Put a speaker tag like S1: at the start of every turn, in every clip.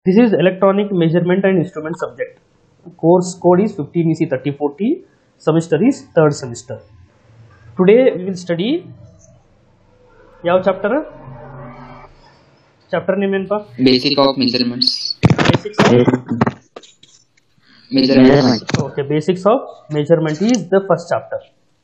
S1: This is electronic measurement and instrument subject. Course code is 15 EC 3040. Semester is third semester. Today we will study ಯಾವ chapter chapter name ಏನಪ್ಪ
S2: Basic of measurements.
S1: Basics
S2: Measurements.
S1: Okay basics of measurement is the first chapter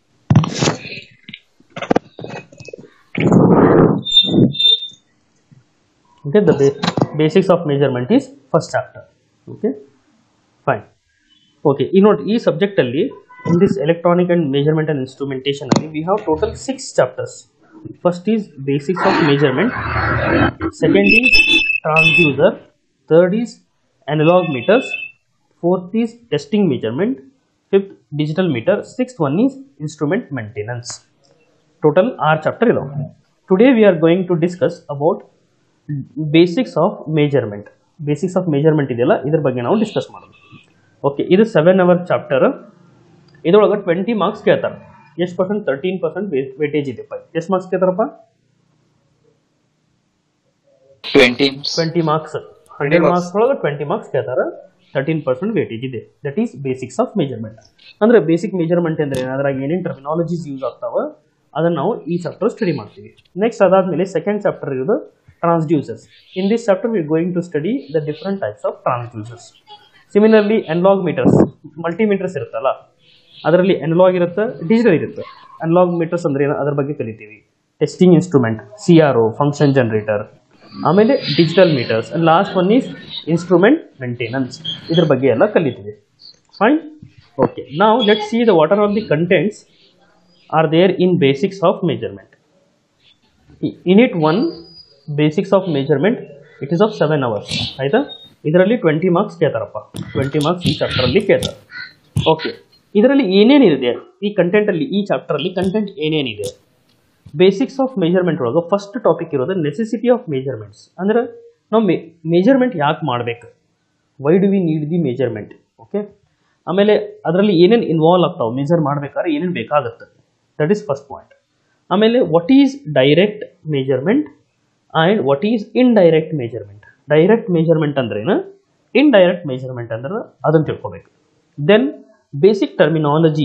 S1: okay the ba- basics of measurement is first chapter okay fine okay ಈ ನೋಡಿ ಈ subject ಅಲ್ಲಿ in this electronic and measurement and instrumentation ಅಲ್ಲಿ we have total six chapters first is basics of measurement second is transducer third is analog meters fourth is testing measurement fifth digital meter sixth one is instrument maintenance total ಆರು chapter ಇದಾವೆ today we are going to discuss about basics of measurement basics of measurement ಇದೆಯಲ್ಲ ಇದ್ರ ಬಗ್ಗೆ ನಾವು discuss ಮಾಡೋದು okay ಇದು seven hour chapter ಇದ್ರೊಳಗೆ twenty marks ಕೇಳ್ತಾರೆ ಎಷ್ಟು ಪರ್ಸೆಂಟ್ ತರ್ಟೀನ್ ಪರ್ಸೆಂಟ್ ವೇಟೇಜ್ ಇದೆ ಎಷ್ಟು ಮಾರ್ಕ್ಸ್ ಕೇಳ್ತಾರಪ್ಪ
S2: 20.
S1: ಟ್ವೆಂಟಿ ಮಾರ್ಕ್ಸ್ ಹಂಡ್ರೆಡ್ ಮಾರ್ಕ್ಸ್ ಒಳಗೆ ಟ್ವೆಂಟಿ ಮಾರ್ಕ್ಸ್ ಕೇಳ್ತಾರೆ ತರ್ಟೀನ್ ಪರ್ಸೆಂಟ್ ವೇಟೇಜ್ ಇದೆ that is basics of measurement ಅಂದ್ರೆ ಬೇಸಿಕ್ ಮೆಜರ್ಮೆಂಟ್ ಅಂದ್ರೆ ಏನು? ಅದ್ರಾಗ ಏನೇನು ಟರ್ಮಿನಾಲಜೀಸ್ ಯೂಸ್ ಆಗ್ತಾವ ಅದನ್ನ ನಾವು ಈ ಚಾಪ್ಟರ್ ಸ್ಟಡಿ ಮಾಡ್ತೀವಿ ನೆಕ್ಸ್ಟ್ ಅದಾದ್ಮೇಲೆ ಸೆಕೆಂಡ್ ಚಾಪ್ಟರ್ ಇರೋದು transducers in this chapter we going to study the different types of transducers similarly analog meters multimeters ಇರುತ್ತಲ್ಲ ಅದರಲ್ಲಿ ಅನಲಾಗ್ ಇರುತ್ತೆ ಡಿಜಿಟಲ್ ಇರುತ್ತೆ ಅನಲಾಗ್ ಮೀಟರ್ಸ್ ಅಂದ್ರೆ ಏನು ಅದ್ರ ಬಗ್ಗೆ ಕಲಿತೀವಿ testing instrument C R O function generator ಆಮೇಲೆ digital meters last one is instrument maintenance ಇದ್ರ ಬಗ್ಗೆ ಎಲ್ಲ ಕಲಿತೀವಿ ಫೈನ್ ಓಕೆ ನಾವು let see the what are all the contents are there in basics of measurement in it one basics of measurement it is of seven hours ಆಯ್ತಾ ಇದರಲ್ಲಿ twenty marks ಕೇಳ್ತಾರಪ್ಪ twenty marks ಈ ಚಾಪ್ಟರಲ್ಲಿ ಕೇಳ್ತಾರೆ okay ಇದರಲ್ಲಿ ಏನೇನಿದೆ ಈ ಕಂಟೆಂಟಲ್ಲಿ ಈ ಚಾಪ್ಟರಲ್ಲಿ ಕಂಟೆಂಟ್ ಏನೇನಿದೆ ಬೇಸಿಕ್ಸ್ ಆಫ್ ಮೆಜರ್ಮೆಂಟ್ ಒಳಗೆ ಫಸ್ಟ್ ಟಾಪಿಕ್ ಇರೋದು ನೆಸೆಸಿಟಿ ಆಫ್ ಮೆಜರ್ಮೆಂಟ್ಸ್ ಅಂದ್ರೆ ನಾವು ಮೆ ಮೆಜರ್ಮೆಂಟ್ ಯಾಕೆ ಮಾಡಬೇಕು why do we need the measurement okay ಆಮೇಲೆ ಅದರಲ್ಲಿ ಏನೇನು ಇನ್ವಾಲ್ವ್ ಆಗ್ತಾವೆ ಮೆಜರ್ ಮಾಡ್ಬೇಕಾದ್ರೆ ಏನೇನು ಬೇಕಾಗುತ್ತೆ ದಟ್ ಈಸ್ ಫಸ್ಟ್ ಪಾಯಿಂಟ್ ಆಮೇಲೆ what is direct measurement and what is indirect measurement direct measurement ಅಂದ್ರೇನು ಇಂಡೈರೆಕ್ಟ್ ಮೆಜರ್ಮೆಂಟ್ ಅಂದ್ರೆ ಅದನ್ನು ತಿಳ್ಕೊಬೇಕು then basic terminology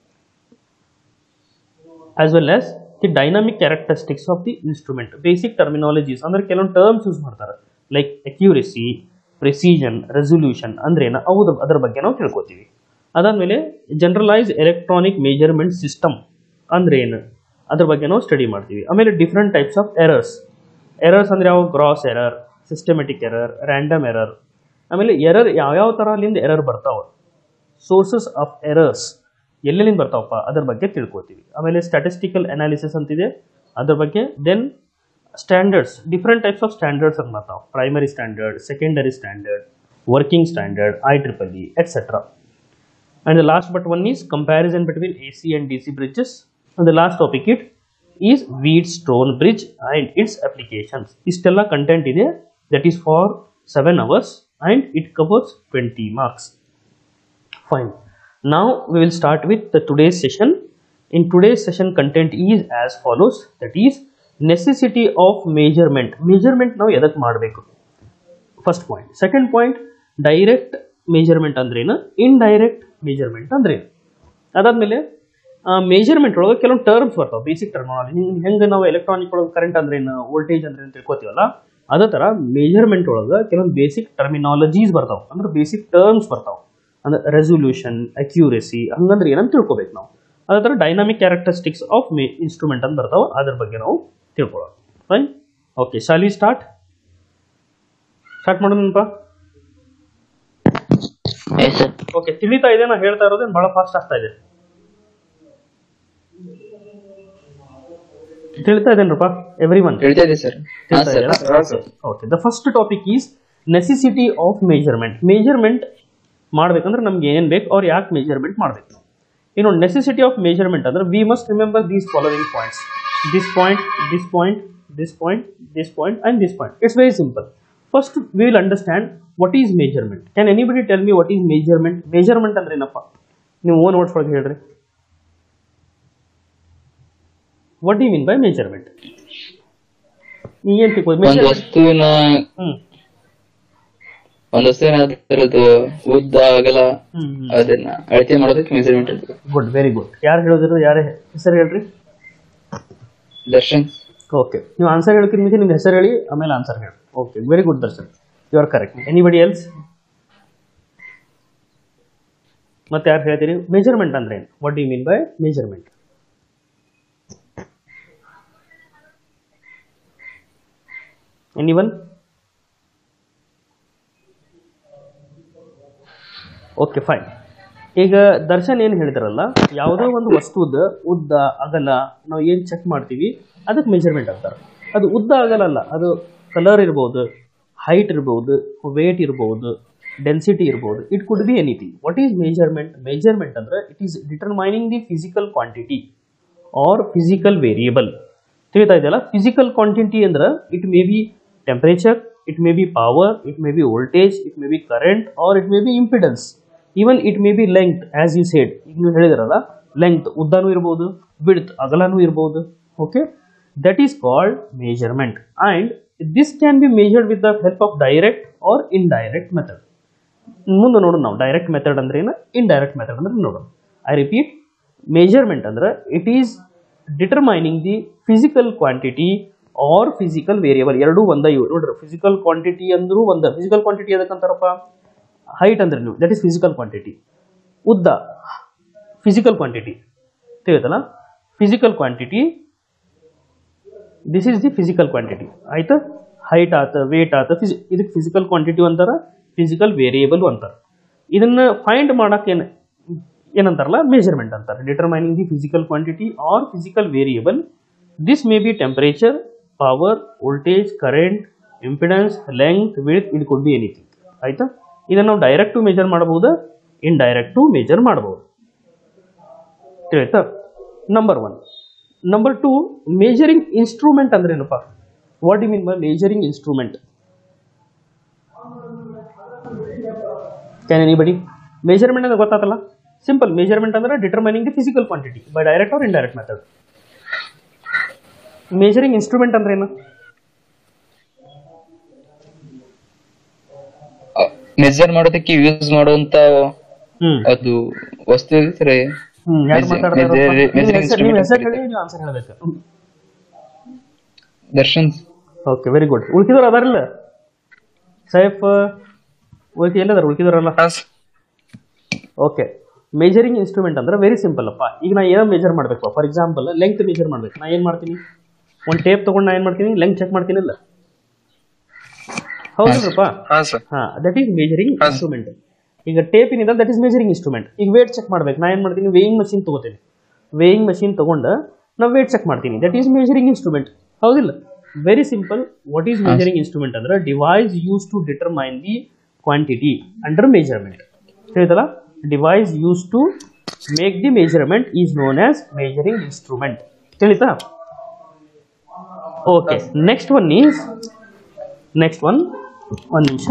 S1: as well as the dynamic characteristics of the instrument basic terminologies ಅಂದ್ರೆ ಕೆಲವೊಂದು terms use ಮಾಡ್ತಾರೆ like accuracy precision resolution ಅಂದ್ರೆ ಏನು ಅವು ಅದ್ರ ಬಗ್ಗೆ ನಾವು ತಿಳ್ಕೊತೀವಿ ಅದಾದಮೇಲೆ ಜನರಲೈಸ್ ಎಲೆಕ್ಟ್ರಾನಿಕ್ ಮೇಜರ್ಮೆಂಟ್ ಸಿಸ್ಟಮ್ ಅಂದ್ರೆ ಏನು ಅದ್ರ ಬಗ್ಗೆ ನಾವು ಸ್ಟಡಿ ಮಾಡ್ತೀವಿ ಆಮೇಲೆ different types of errors errors ಅಂದ್ರೆ ಯಾವ gross error systematic error random error ಆಮೇಲೆ ಎರರ್ ಯಾವ್ಯಾವ ಥರ ಅಲ್ಲಿಂದ ಎರರ್ ಬರ್ತಾವೆ ಸೋರ್ಸಸ್ ಆಫ್ ಎರರ್ಸ್ ಎಲ್ಲೆಲ್ಲಿಂದ ಬರ್ತಾವಪ್ಪ ಅದ್ರ ಬಗ್ಗೆ ತಿಳ್ಕೊತೀವಿ ಆಮೇಲೆ ಸ್ಟ್ಯಾಟಿಸ್ಟಿಕಲ್ ಅನಾಲಿಸಿಸ್ ಅಂತಿದೆ ಅದ್ರ ಬಗ್ಗೆ then standards different types of standards ಅಂತ ಬರ್ತಾವೆ primary standard secondary standard working standard I triple E etcetera and the last but one is comparison between AC and DC bridges and the last topic it is Wheatstone bridge and its applications ಇಷ್ಟೆಲ್ಲ content ಇದೆ that is for 7 hours and it covers 20 marks fine now we will start with the today's session in today's session content is as follows that is necessity of measurement measurement ನಾವು ಎದಕ್ಕೆ ಮಾಡಬೇಕು first point second point direct measurement ಅಂದ್ರೇನು indirect measurement ಅಂದ್ರೇನು ಅದಾದ್ಮೇಲೆ measurement ಒಳಗೆ ಕೆಲವೊಂದು terms ಬರ್ತಾವೆ basic ಟರ್ಮಾಲಜಿ ಹೆಂಗೆ ನಾವು ಎಲೆಕ್ಟ್ರಾನಿಕ್ ಒಳಗೆ ಕರೆಂಟ್ ಅಂದ್ರೇನು ವೋಲ್ಟೇಜ್ ಅಂದ್ರೆ ಏನು ತಿಳ್ಕೊತೀವಲ್ಲ ಅದೇ ಥರ ಮೆಜರ್ಮೆಂಟ್ ಒಳಗೆ ಕೆಲವೊಂದು ಬೇಸಿಕ್ ಟರ್ಮಿನಾಲಜೀಸ್ ಬರ್ತಾವೆ ಅಂದ್ರೆ ಬೇಸಿಕ್ ಟರ್ಮ್ಸ್ ಬರ್ತಾವೆ ಅಂದ್ರೆ ರೆಸೊಲ್ಯೂಷನ್ ಅಕ್ಯೂರೆಸಿ ಹಂಗಂದ್ರೆ ಏನಂತ ತಿಳ್ಕೊಬೇಕು ನಾವು ಅದೇ ಥರ dynamic characteristics of may instrument ಅಂತ ಬರ್ತಾವೆ ಅದ್ರ ಬಗ್ಗೆ ನಾವು ತಿಳ್ಕೊಳ್ಳೋದು fine okay shall we start start ಮಾಡೋಣಪ್ಪ
S2: Yes, sir.
S1: ಓಕೆ ತಿಳಿತಾ ಇದೆ ನಾ ಹೇಳ್ತಾ ಇರೋದೇನು ಬಹಳ ಫಾಸ್ಟ್ ಆಗ್ತಾ ಇದೆ ತಿಳಿತಾ ಇದೇನ್ರಪ್ಪ ಎವ್ರಿ ಒನ್
S2: ಹೇಳ್ತಾ ಇದೆ ಸರ್ ಹಾ sir
S1: okay the first topic is necessity of measurement measurement ಮಾಡ್ಬೇಕಂದ್ರೆ ನಮ್ಗೆ ಏನೇನು ಬೇಕು ಅವ್ರು ಯಾಕೆ ಮೆಜರ್ಮೆಂಟ್ ಮಾಡಬೇಕು ಇನ್ನು ನೆಸೆಸಿಟಿ ಆಫ್ ಮೆಜರ್ಮೆಂಟ್ ಅಂದ್ರೆ we must remember these following points this point this point this point this point and this point it's very simple first we will understand what is measurement can anybody tell me what is measurement measurement ಅಂದ್ರೆ ಏನಪ್ಪ ನೀವು own words ಒಳಗೆ ಹೇಳ್ರಿ what D mean by measurement ನೀ ಏನ್ ತಿಳ್ಬೋದು
S2: ಒಂದ್
S1: measurement
S2: ವಸ್ತುವಿನ
S1: ಹ್ಮ್
S2: ಒಂದ್ ವಸ್ತುವಿನ ಅದರದ್ದು ಉದ್ದ ಅಗಲ ಅದನ್ನ ಅಳತೆ ಮಾಡೋದಕ್ಕೆ ಮೆಜರ್ಮೆಂಟ್ ಅಂತ
S1: ಗುಡ್ ವೆರಿ ಗುಡ್ ಯಾರು ಹೇಳಿದ್ರು ಯಾರೇ ಹೆಸರು ಹೇಳ್ರಿ
S2: ದರ್ಶನ್
S1: ಓಕೆ ನೀವು ಆನ್ಸರ್ ಹೇಳ್ತೀನಿ ಮುಂಚೆ ನಿಮ್ಮ ಹೆಸರು ಹೇಳಿ ಆಮೇಲೆ ಆನ್ಸರ್ ಹೇಳಿ okay very good Darshan you are correct anybody else ಮತ್ತೆ ಯಾರು ಹೇಳ್ತೀರಿ ಮೆಜರ್ಮೆಂಟ್ ಅಂದ್ರೆ ಏನು what you mean by measurement anyone okay fine ಈಗ ದರ್ಶನ್ ಏನು ಹೇಳಿದ್ರಲ್ಲ ಯಾವುದೋ ಒಂದು ವಸ್ತುದ ಉದ್ದ ಅಗಲ ನಾವು ಏನು ಚೆಕ್ ಮಾಡ್ತೀವಿ ಅದಕ್ಕೆ ಮೆಜರ್ಮೆಂಟ್ ಅಂತಾರೆ ಅದು ಉದ್ದ ಅಗಲ ಅಲ್ಲ ಅದು ಕಲರ್ ಇರ್ಬೋದು ಹೈಟ್ ಇರ್ಬೋದು ವೇಟ್ ಇರ್ಬೋದು ಡೆನ್ಸಿಟಿ ಇರ್ಬೋದು it could be anything what is measurement measurement ಅಂದ್ರೆ it is determining the physical quantity or physical variable ತಿಳಿತಾ ಇದೆಯಲ್ಲ ಫಿಸಿಕಲ್ ಕ್ವಾಂಟಿಟಿ ಅಂದ್ರೆ it may be temperature it may be power it may be voltage it may be current or it may be impedance even it may be length as you said ಈಗ ನೀವು ಹೇಳಿದ್ರಲ್ಲ length ಉದ್ದನೂ ಇರ್ಬೋದು breadth ಅಗಲನೂ ಇರ್ಬೋದು okay that is called measurement and this can be measured with the help of direct or indirect method ಮುಂದೆ ನೋಡೋಣ ನಾವು ಡೈರೆಕ್ಟ್ ಮೆಥಡ್ ಅಂದ್ರೆ ಏನು ಇನ್ಡೈರೆಕ್ಟ್ ಮೆಥಡ್ ಅಂದ್ರೆ ನೋಡೋಣ ಐ ರಿಪೀಟ್ ಮೆಜರ್ಮೆಂಟ್ ಅಂದ್ರೆ it is determining the physical quantity or physical variable ಎರಡೂ ಒಂದ ಇವು ನೋಡ್ರಿ ಫಿಸಿಕಲ್ ಕ್ವಾಂಟಿಟಿ ಅಂದ್ರೂ ಒಂದ ಫಿಸಿಕಲ್ ಕ್ವಾಂಟಿಟಿ ಅದಕ್ಕಂತಾರಪ್ಪ ಹೈಟ್ ಅಂದ್ರೆ ನೀವು ದಟ್ ಈಸ್ ಫಿಸಿಕಲ್ ಕ್ವಾಂಟಿಟಿ ಉದ್ದ ಫಿಸಿಕಲ್ ಕ್ವಾಂಟಿಟಿ ತಿಳಿಯುತ್ತಲ್ಲ physical quantity this is the physical quantity ಆಯ್ತಾ ಹೈಟ್ ಆತ ವೇಟ್ ಆತ ಫಿಸಿ ಇದಕ್ಕೆ ಫಿಸಿಕಲ್ ಕ್ವಾಂಟಿಟಿ ಅಂತಾರ ಫಿಸಿಕಲ್ ವೇರಿಯೇಬಲ್ ಅಂತಾರೆ ಇದನ್ನ ಫೈಂಡ್ ಮಾಡಕ್ಕೆ ಏನು ಏನಂತಾರಲ್ಲ ಮೆಜರ್ಮೆಂಟ್ ಅಂತಾರೆ determining the physical quantity or physical variable this may be temperature power voltage current impedance length width it could be anything ಆಯ್ತಾ ಇದನ್ನು ನಾವು ಡೈರೆಕ್ಟ್ ಟು ಮೆಜರ್ ಮಾಡಬಹುದು ಇನ್ ಡೈರೆಕ್ಟ್ ಟು ಮೆಜರ್ ಮಾಡಬಹುದು ತಿಳಿತಾ number one number two measuring instrument ಅಂದ್ರೆ ಏನಪ್ಪ what you mean by measuring instrument can anybody measurement ಅಂದ್ರೆ ಗೊತ್ತಾತಲ್ಲ ಸಿಂಪಲ್ ಮೆಜರ್ಮೆಂಟ್ ಅಂದ್ರೆ determining the physical quantity by direct or indirect method measuring instrument ಅಂದ್ರೆ ಏನು
S2: measure ಮಾಡೋದಕ್ಕೆ ಯೂಸ್ ಮಾಡುವಂತ
S1: ಹ್ಮ್
S2: ಅದು ವಸ್ತು ಇರ್ತಾರೆ
S1: ಹ್ಮ್ ಯಾರು
S2: Measure-
S1: ಮಾತಾಡ್ತಾರಪ್ಪ?
S2: measure-
S1: ನೀವು
S2: measuring
S1: ಹೆಸರು- ನೀವು
S2: instrument
S1: ಹೆಸರು
S2: ಅಂತ
S1: ಹೇಳಿ ನೀವು ಆನ್ಸರ್ ಹೇಳಬೇಕು
S2: ದರ್ಶನ್
S1: ಓಕೆ ವೆರಿ ಗುಡ್ ಉಳ್ಕಿದವ್ರು ಅದಾರಲ್ಲ ಸೈಫ್ ಉಳ್ಕಿ ಎಲ್ಲದಾರ ಉಳ್ಕಿದವರಲ್ಲ ಓಕೆ ಮೇಜರಿಂಗ್ ಇನ್ಸ್ಟ್ರೂಮೆಂಟ್ ಅಂದ್ರೆ ವೆರಿ ಸಿಂಪಲ್ ಅಪ್ಪ ಈಗ ನಾ ಏನೋ ಮೆಜರ್ ಮಾಡಬೇಕು ಫಾರ್ ಎಕ್ಸಾಂಪಲ್ ಲೆಂತ್ ಮೆಜರ್ ಮಾಡ್ಬೇಕು ನಾ ಏನು ಮಾಡ್ತೀನಿ ಒಂದು ಟೇಪ್ ತೊಗೊಂಡು ನಾ ಏನು ಮಾಡ್ತೀನಿ ಲೆಂತ್ ಚೆಕ್ ಮಾಡ್ತೀನಿಲ್ಲ ಹೌದಲ್ರಪ್ಪ
S3: ಹಾ ಸರ್
S1: ಹಾ ದಟ್ ಈಸ್ ಮೇಜರಿಂಗ್ ಇನ್ಸ್ಟ್ರೂಮೆಂಟ್ ಈಗ ಟೇಪ್ ಏನಿದೆ ದಟ್ ಈಸ್ ಮೇಜರಿಂಗ್ ಇನ್ಸ್ಟ್ರೂಮೆಂಟ್ ಈಗ ವೇಟ್ ಚೆಕ್ ಮಾಡ್ಬೇಕು ನಾ ಏನು ಮಾಡ್ತೀನಿ ವೇಯಿಂಗ್ ಮಷಿನ್ ತಗೋತೀನಿ ವೇಯಿಂಗ್ ಮಷಿನ್ ತಗೊಂಡು ನಾವು ವೇಟ್ ಚೆಕ್ ಮಾಡ್ತೀನಿ ದಟ್ ಈಸ್ ಮೇಜರಿಂಗ್ ಇನ್ಸ್ಟ್ರೂಮೆಂಟ್ ಹೌದಿಲ್ಲ very simple what is measuring instrument ಅಂದ್ರೆ device use to determine the quantity under measurement ತಿಳಿತಲ್ಲ device use to make the measurement is known as measuring instrument ತಿಳಿತಾ okay next one is next one ಒಂದು ನಿಮಿಷ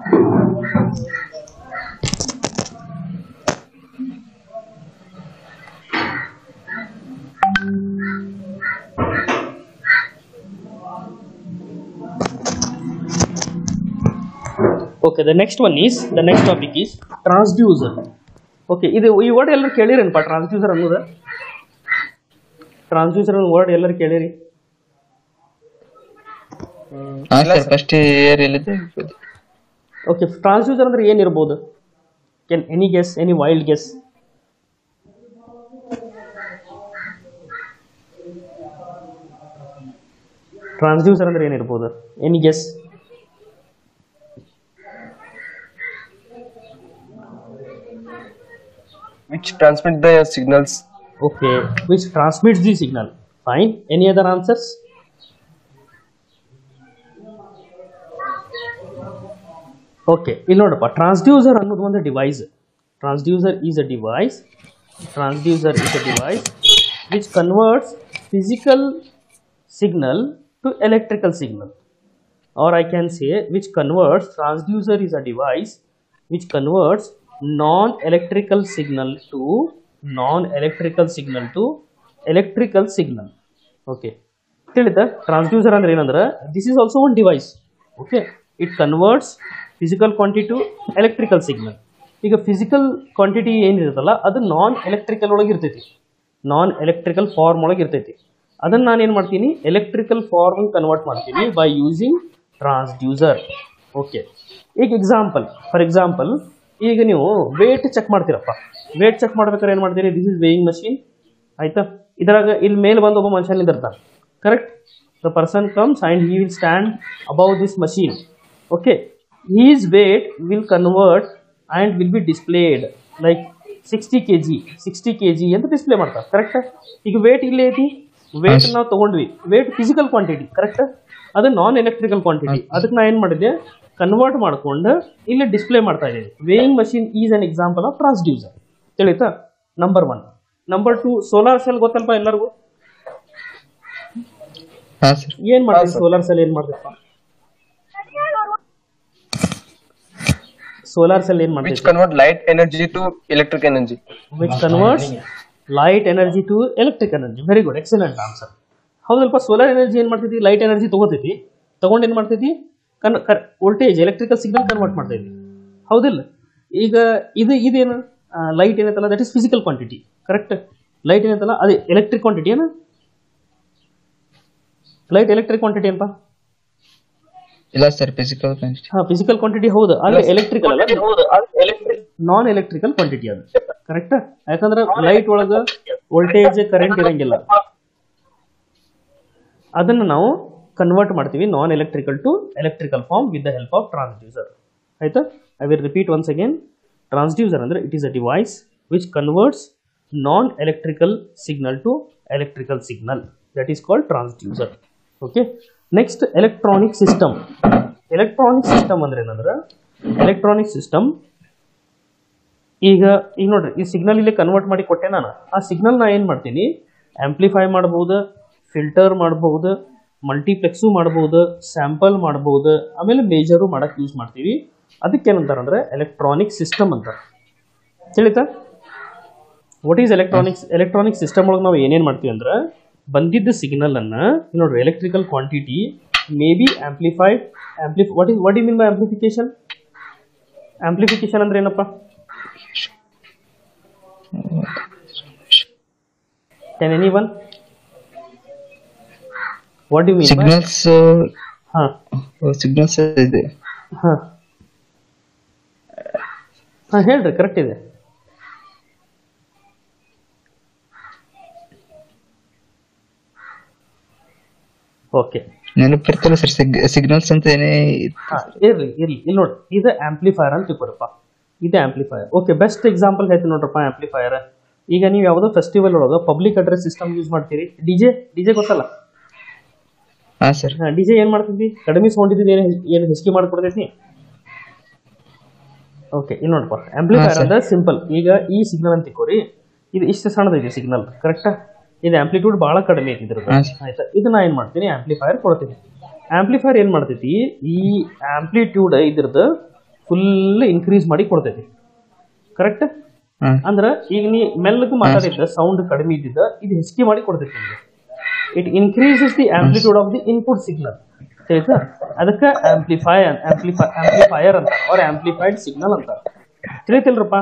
S1: okay the next one is the next topic is transducer okay ಇದು ಈ word ಎಲ್ಲರೂ ಕೇಳಿರೇನಪ್ಪ transducer ಅನ್ನೋದು transducer ಅನ್ನೋ word ಎಲ್ಲರೂ ಕೇಳಿರಿ
S2: ಹಾ ಸರ್ ಫಸ್ಟ್ ಇಯರ್ ಎಲ್ಲಿದೆ
S1: ಓಕೆ ಟ್ರಾನ್ಸ್ಡ್ಯೂಸರ್ ಅಂದ್ರೆ ಏನಿರ್ಬೋದು can any guess any wild guess transducer ಅಂದ್ರೆ ಏನಿರ್ಬೋದು any guess
S3: which transmit the signals
S1: Okay, which transmits the signal. Fine. Any other answers? Okay ಇಲ್ಲಿ ನೋಡಪ್ಪ ಟ್ರಾನ್ಸ್ಡ್ಯೂಸರ್ ಅನ್ನೋದು ಒಂದು device transducer is a device transducer is a device which converts physical signal to electrical signal or I can say which converts transducer is a device which converts non-electrical signal to non-electrical signal to electrical signal okay ತಿಳಿದ transducer ಅಂದ್ರೆ ಏನಂದ್ರೆ this is also one device okay it converts physical quantity to electrical signal ಈಗ physical quantity ಏನಿರುತ್ತಲ್ಲ ಅದು non electrical ಒಳಗೆ ಇರ್ತೈತಿ ನಾನ್ electrical form ಒಳಗೆ ಇರ್ತೈತಿ ಅದನ್ನು ನಾನು ಏನು ಮಾಡ್ತೀನಿ ಎಲೆಕ್ಟ್ರಿಕಲ್ ಫಾರ್ಮ್ ಕನ್ವರ್ಟ್ ಮಾಡ್ತೀನಿ ಬೈ ಯೂಸಿಂಗ್ ಟ್ರಾನ್ಸ್ಡ್ಯೂಸರ್ ಓಕೆ ಈಗ ಎಕ್ಸಾಂಪಲ್ ಫಾರ್ ಎಕ್ಸಾಂಪಲ್ ಈಗ ನೀವು ವೇಟ್ ಚೆಕ್ ಮಾಡ್ತೀರಪ್ಪ ವೇಟ್ ಚೆಕ್ ಮಾಡ್ಬೇಕಾದ್ರೆ ಏನು ಮಾಡ್ತೀರಿ ದಿಸ್ ಇಸ್ ವೇಯಿಂಗ್ ಮಷೀನ್ ಆಯ್ತಾ ಇದ್ರಾಗ ಇಲ್ಲಿ ಮೇಲೆ ಬಂದು ಒಬ್ಬ ಮನುಷ್ಯ ನಿಂದಿರ್ತಾನೆ correct the person comes and he will stand above this machine okay his weight will convert and will be displayed like sixty K G sixty K G ಅಂತ display ಮಾಡ್ತಾರೆ ಕರೆಕ್ಟ್ ಈಗ ವೇಟ್ ಇಲ್ಲೇ ಐತಿ ವೇಟ್ ನಾವು ತಗೊಂಡ್ವಿ wait physical quantity correct ಅದು non electrical quantity ಅದಕ್ಕೆ ನಾ ಏನು ಮಾಡಿದೆ ಕನ್ವರ್ಟ್ ಮಾಡ್ಕೊಂಡು ಇಲ್ಲಿ ಡಿಸ್ಪ್ಲೇ ಮಾಡ್ತಾ ಇದ್ದೀನಿ weighing machine is an example of transducer ತಿಳಿತಾ number one number two solar cell ಗೊತ್ತಲ್ಪ ಎಲ್ಲರಿಗೂ
S2: ಹಾ ಸರ್
S1: ಏನ್ ಮಾಡ್ತೀವಿ ಸೋಲಾರ್ ಸೆಲ್ ಏನ್ ಮಾಡ್ತೈತಪ್ಪ ಸೋಲಾರ್ ಸೆಲ್ ಏನ್
S3: which
S1: ಮಾಡ್ತೈತಿ
S3: convert light energy to electric energy.
S1: Which converts light energy to electric energy very good excellent answer ಹೌದಲ್ಪ ಸೋಲಾರ್ ಎನರ್ಜಿ ಏನ್ ಮಾಡ್ತೈತಿ ಲೈಟ್ ಎನರ್ಜಿ ತಗೋತೈತಿ ತಗೊಂಡು ಏನ್ ಮಾಡ್ತೈತಿ ಕನ್ ವೋಲ್ಟೇಜ್ ಎಲೆಕ್ಟ್ರಿಕಲ್ ಸಿಗ್ನಲ್ ಕನ್ವರ್ಟ್ ಮಾಡ್ತೈತಿ ಹೌದಿಲ್ಲ ಈಗ ಇದು ಇದೇನು ಲೈಟ್ ಏನೈತಲ್ಲ that is physical quantity correct light ಏನೈತಲ್ಲ ಅದೇ ಎಲೆಕ್ಟ್ರಿಕ್ ಕ್ವಾಂಟಿಟಿ ಏನ ಲೈಟ್ ಎಲೆಕ್ಟ್ರಿಕ್ ಕ್ವಾಂಟಿಟಿ ಏನಪ್ಪ
S2: ಇಲ್ಲ ಸರ್ ಫಿಸಿಕಲ್ ಕ್ವಾಂಟಿಟಿ
S1: ಹಾ ಫಿಸಿಕಲ್ ಕ್ವಾಂಟಿಟಿ ಹೌದು ಆದ್ರೆ ಎಲೆಕ್ಟ್ರಿಕಲ್ ಅಲ್ಲ ನಾನ್ ಎಲೆಕ್ಟ್ರಿಕಲ್ ಕ್ವಾಂಟಿಟಿ ಅದು ಕರೆಕ್ಟ್ ಯಾಕಂದ್ರೆ ಲೈಟ್ ಒಳಗ ವೋಲ್ಟೇಜ್ ಕರೆಂಟ್ ಇರಂಗಿಲ್ಲ ಅದನ್ನ ನಾವು ಕನ್ವರ್ಟ್ ಮಾಡ್ತೀವಿ non electrical to electrical form with the help of transducer ಆಯ್ತಾ I will repeat once again transducer ಅಂದ್ರೆ it is a device which converts non electrical signal to electrical signal that is called transducer okay next electronic system electronic system ಅಂದ್ರೆ ಏನಂದ್ರೆ electronic system ಈಗ ಈಗ ನೋಡ್ರಿ ಈ signal ಇಲ್ಲಿ convert ಮಾಡಿ ಕೊಟ್ಟೆ ನಾನು ಆ ಸಿಗ್ನಲ್ ನಾ ಏನು ಮಾಡ್ತೀನಿ ಆಂಪ್ಲಿಫೈ ಮಾಡ್ಬೋದು ಫಿಲ್ಟರ್ ಮಾಡ್ಬೋದು ಮಲ್ಟಿಪ್ಲೆಕ್ಸು ಮಾಡ್ಬೋದು ಸ್ಯಾಂಪಲ್ ಮಾಡ್ಬೋದು ಆಮೇಲೆ ಮೇಜರು ಮಾಡಕ್ಕೆ ಯೂಸ್ ಮಾಡ್ತೀವಿ ಅದಕ್ಕೆ ಏನಂತಾರೆ ಅಂದ್ರೆ ಎಲೆಕ್ಟ್ರಾನಿಕ್ ಸಿಸ್ಟಮ್ ಅಂತ ತಿಳಿತಾ what is electronics electronic system ಒಳಗೆ ನಾವು ಏನೇನು ಮಾಡ್ತೀವಿ ಅಂದ್ರೆ ಬಂದಿದ್ದ ಸಿಗ್ನಲ್ ಅನ್ನ ಈಗ ನೋಡ್ರಿ electrical quantity may be amplified ಆಂಪ್ಲಿ what is what you mean by amplification amplification ಅಂದ್ರೆ ಏನಪ್ಪ Can anyone? What do you mean? by-
S2: signals
S1: ಹಾ
S2: ಸಿಗ್ನಲ್ಸ್ ಇದೆ
S1: ಹಾ ಹಾ ಹೇಳ್ರಿ ಕರೆಕ್ಟ್ ಇದೆ ಓಕೆ
S2: ನೆನಪಿರ್ತಲ್ಲ ಸರ್ ಸಿಗ್ನಲ್ಸ್ ಅಂತ ಏನೇ
S1: ಹಾ ಇರ್ಲಿ ಇರ್ಲಿ ಇಲ್ಲಿ ನೋಡಿ ಇದು ಆಂಪ್ಲಿಫೈರ್ ಅಂತ ತಿಳ್ಕೊರಪ್ಪ ಇದು ಆಂಪ್ಲಿಫೈರ್ ಓಕೆ ಬೆಸ್ಟ್ ಎಕ್ಸಾಂಪಲ್ ಹೇಳ್ತೀನಿ ನೋಡ್ರಪ್ಪ ಆಂಪ್ಲಿಫೈರ್ ಈಗ ನೀವು ಯಾವುದೋ ಫೆಸ್ಟಿವಲ್ ಒಳಗೆ ಪಬ್ಲಿಕ್ ಅಡ್ರೆಸ್ ಸಿಸ್ಟಮ್ ಯೂಸ್ ಮಾಡ್ತೀರಿ ಡಿಜೆ ಡಿಜೆ ಗೊತ್ತಲ್ಲ
S2: ಹಾ ಸರ್
S1: ಡಿಜೆ ಏನ್ ಮಾಡ್ತೈತಿ ಕಡಿಮೆ ಸೌಂಡ್ ಇದ್ದು ಏನು ಏನು ಹೆಚ್ಚಿಗೆ ಮಾಡ್ಕೊಡ್ತೈತಿ ಓಕೆ ಇಲ್ಲಿ ನೋಡಪ್ಪ ಆಂಪ್ಲಿಫೈರ್
S2: ಹಾ, sir.
S1: ಅಂದ್ರೆ ಸಿಂಪಲ್ ಈಗ ಈ ಸಿಗ್ನಲ್ ಅಂತ ತಿಳ್ಕೊರಿ ಇದು ಇಷ್ಟು ಸಣ್ಣದೈತಿ ಸಿಗ್ನಲ್ ಕರೆಕ್ಟಾ ಇದು ಆಂಪ್ಲಿಟ್ಯೂಡ್ ಬಹಳ ಕಡಿಮೆ ಐತಿ ಇದ್ರದ್ದು
S2: ಹಾ, sir.
S1: ಆಯ್ತಾ ಇದು ನಾ ಏನ್ ಮಾಡ್ತೀನಿ ಆಂಪ್ಲಿಫೈರ್ ಕೊಡ್ತೀನಿ ಆಂಪ್ಲಿಫೈರ್ ಏನ್ ಮಾಡ್ತೈತಿ ಈ ಆಂಪ್ಲಿಟ್ಯೂಡ್ ಇದ್ರದ್ದು ಫುಲ್ ಇನ್ಕ್ರೀಸ್ ಮಾಡಿ ಕೊಡ್ತೈತಿ ಕರೆಕ್ಟ್
S2: ಹಾ
S1: ಅಂದ್ರ ಈಗ ನೀ ಮೆಲ್ಲಗೆ ಮಾತಾಡಿದ್ದ ಸೌಂಡ್ ಕಡಿಮೆ ಇದ್ದಿದ್ದ ಇದು ಹೆಚ್ಚಿಗೆ ಮಾಡಿ ಕೊಡ್ತೈತಿ ನಿಮಗೆ it increases the amplitude of the input signal ತಿಳಿತಾ ಅದಕ್ಕೆ ಆಂಪ್ಲಿಫೈ ಆಂಪ್ಲಿಫೈ ಆಂಪ್ಲಿಫೈಯರ್ ಅಂತಾರೆ ಅವ್ರ ಆಂಪ್ಲಿಫೈಡ್ ಸಿಗ್ನಲ್ ಅಂತಾರೆ ತಿಳಿತಿಲ್ರಪ್ಪ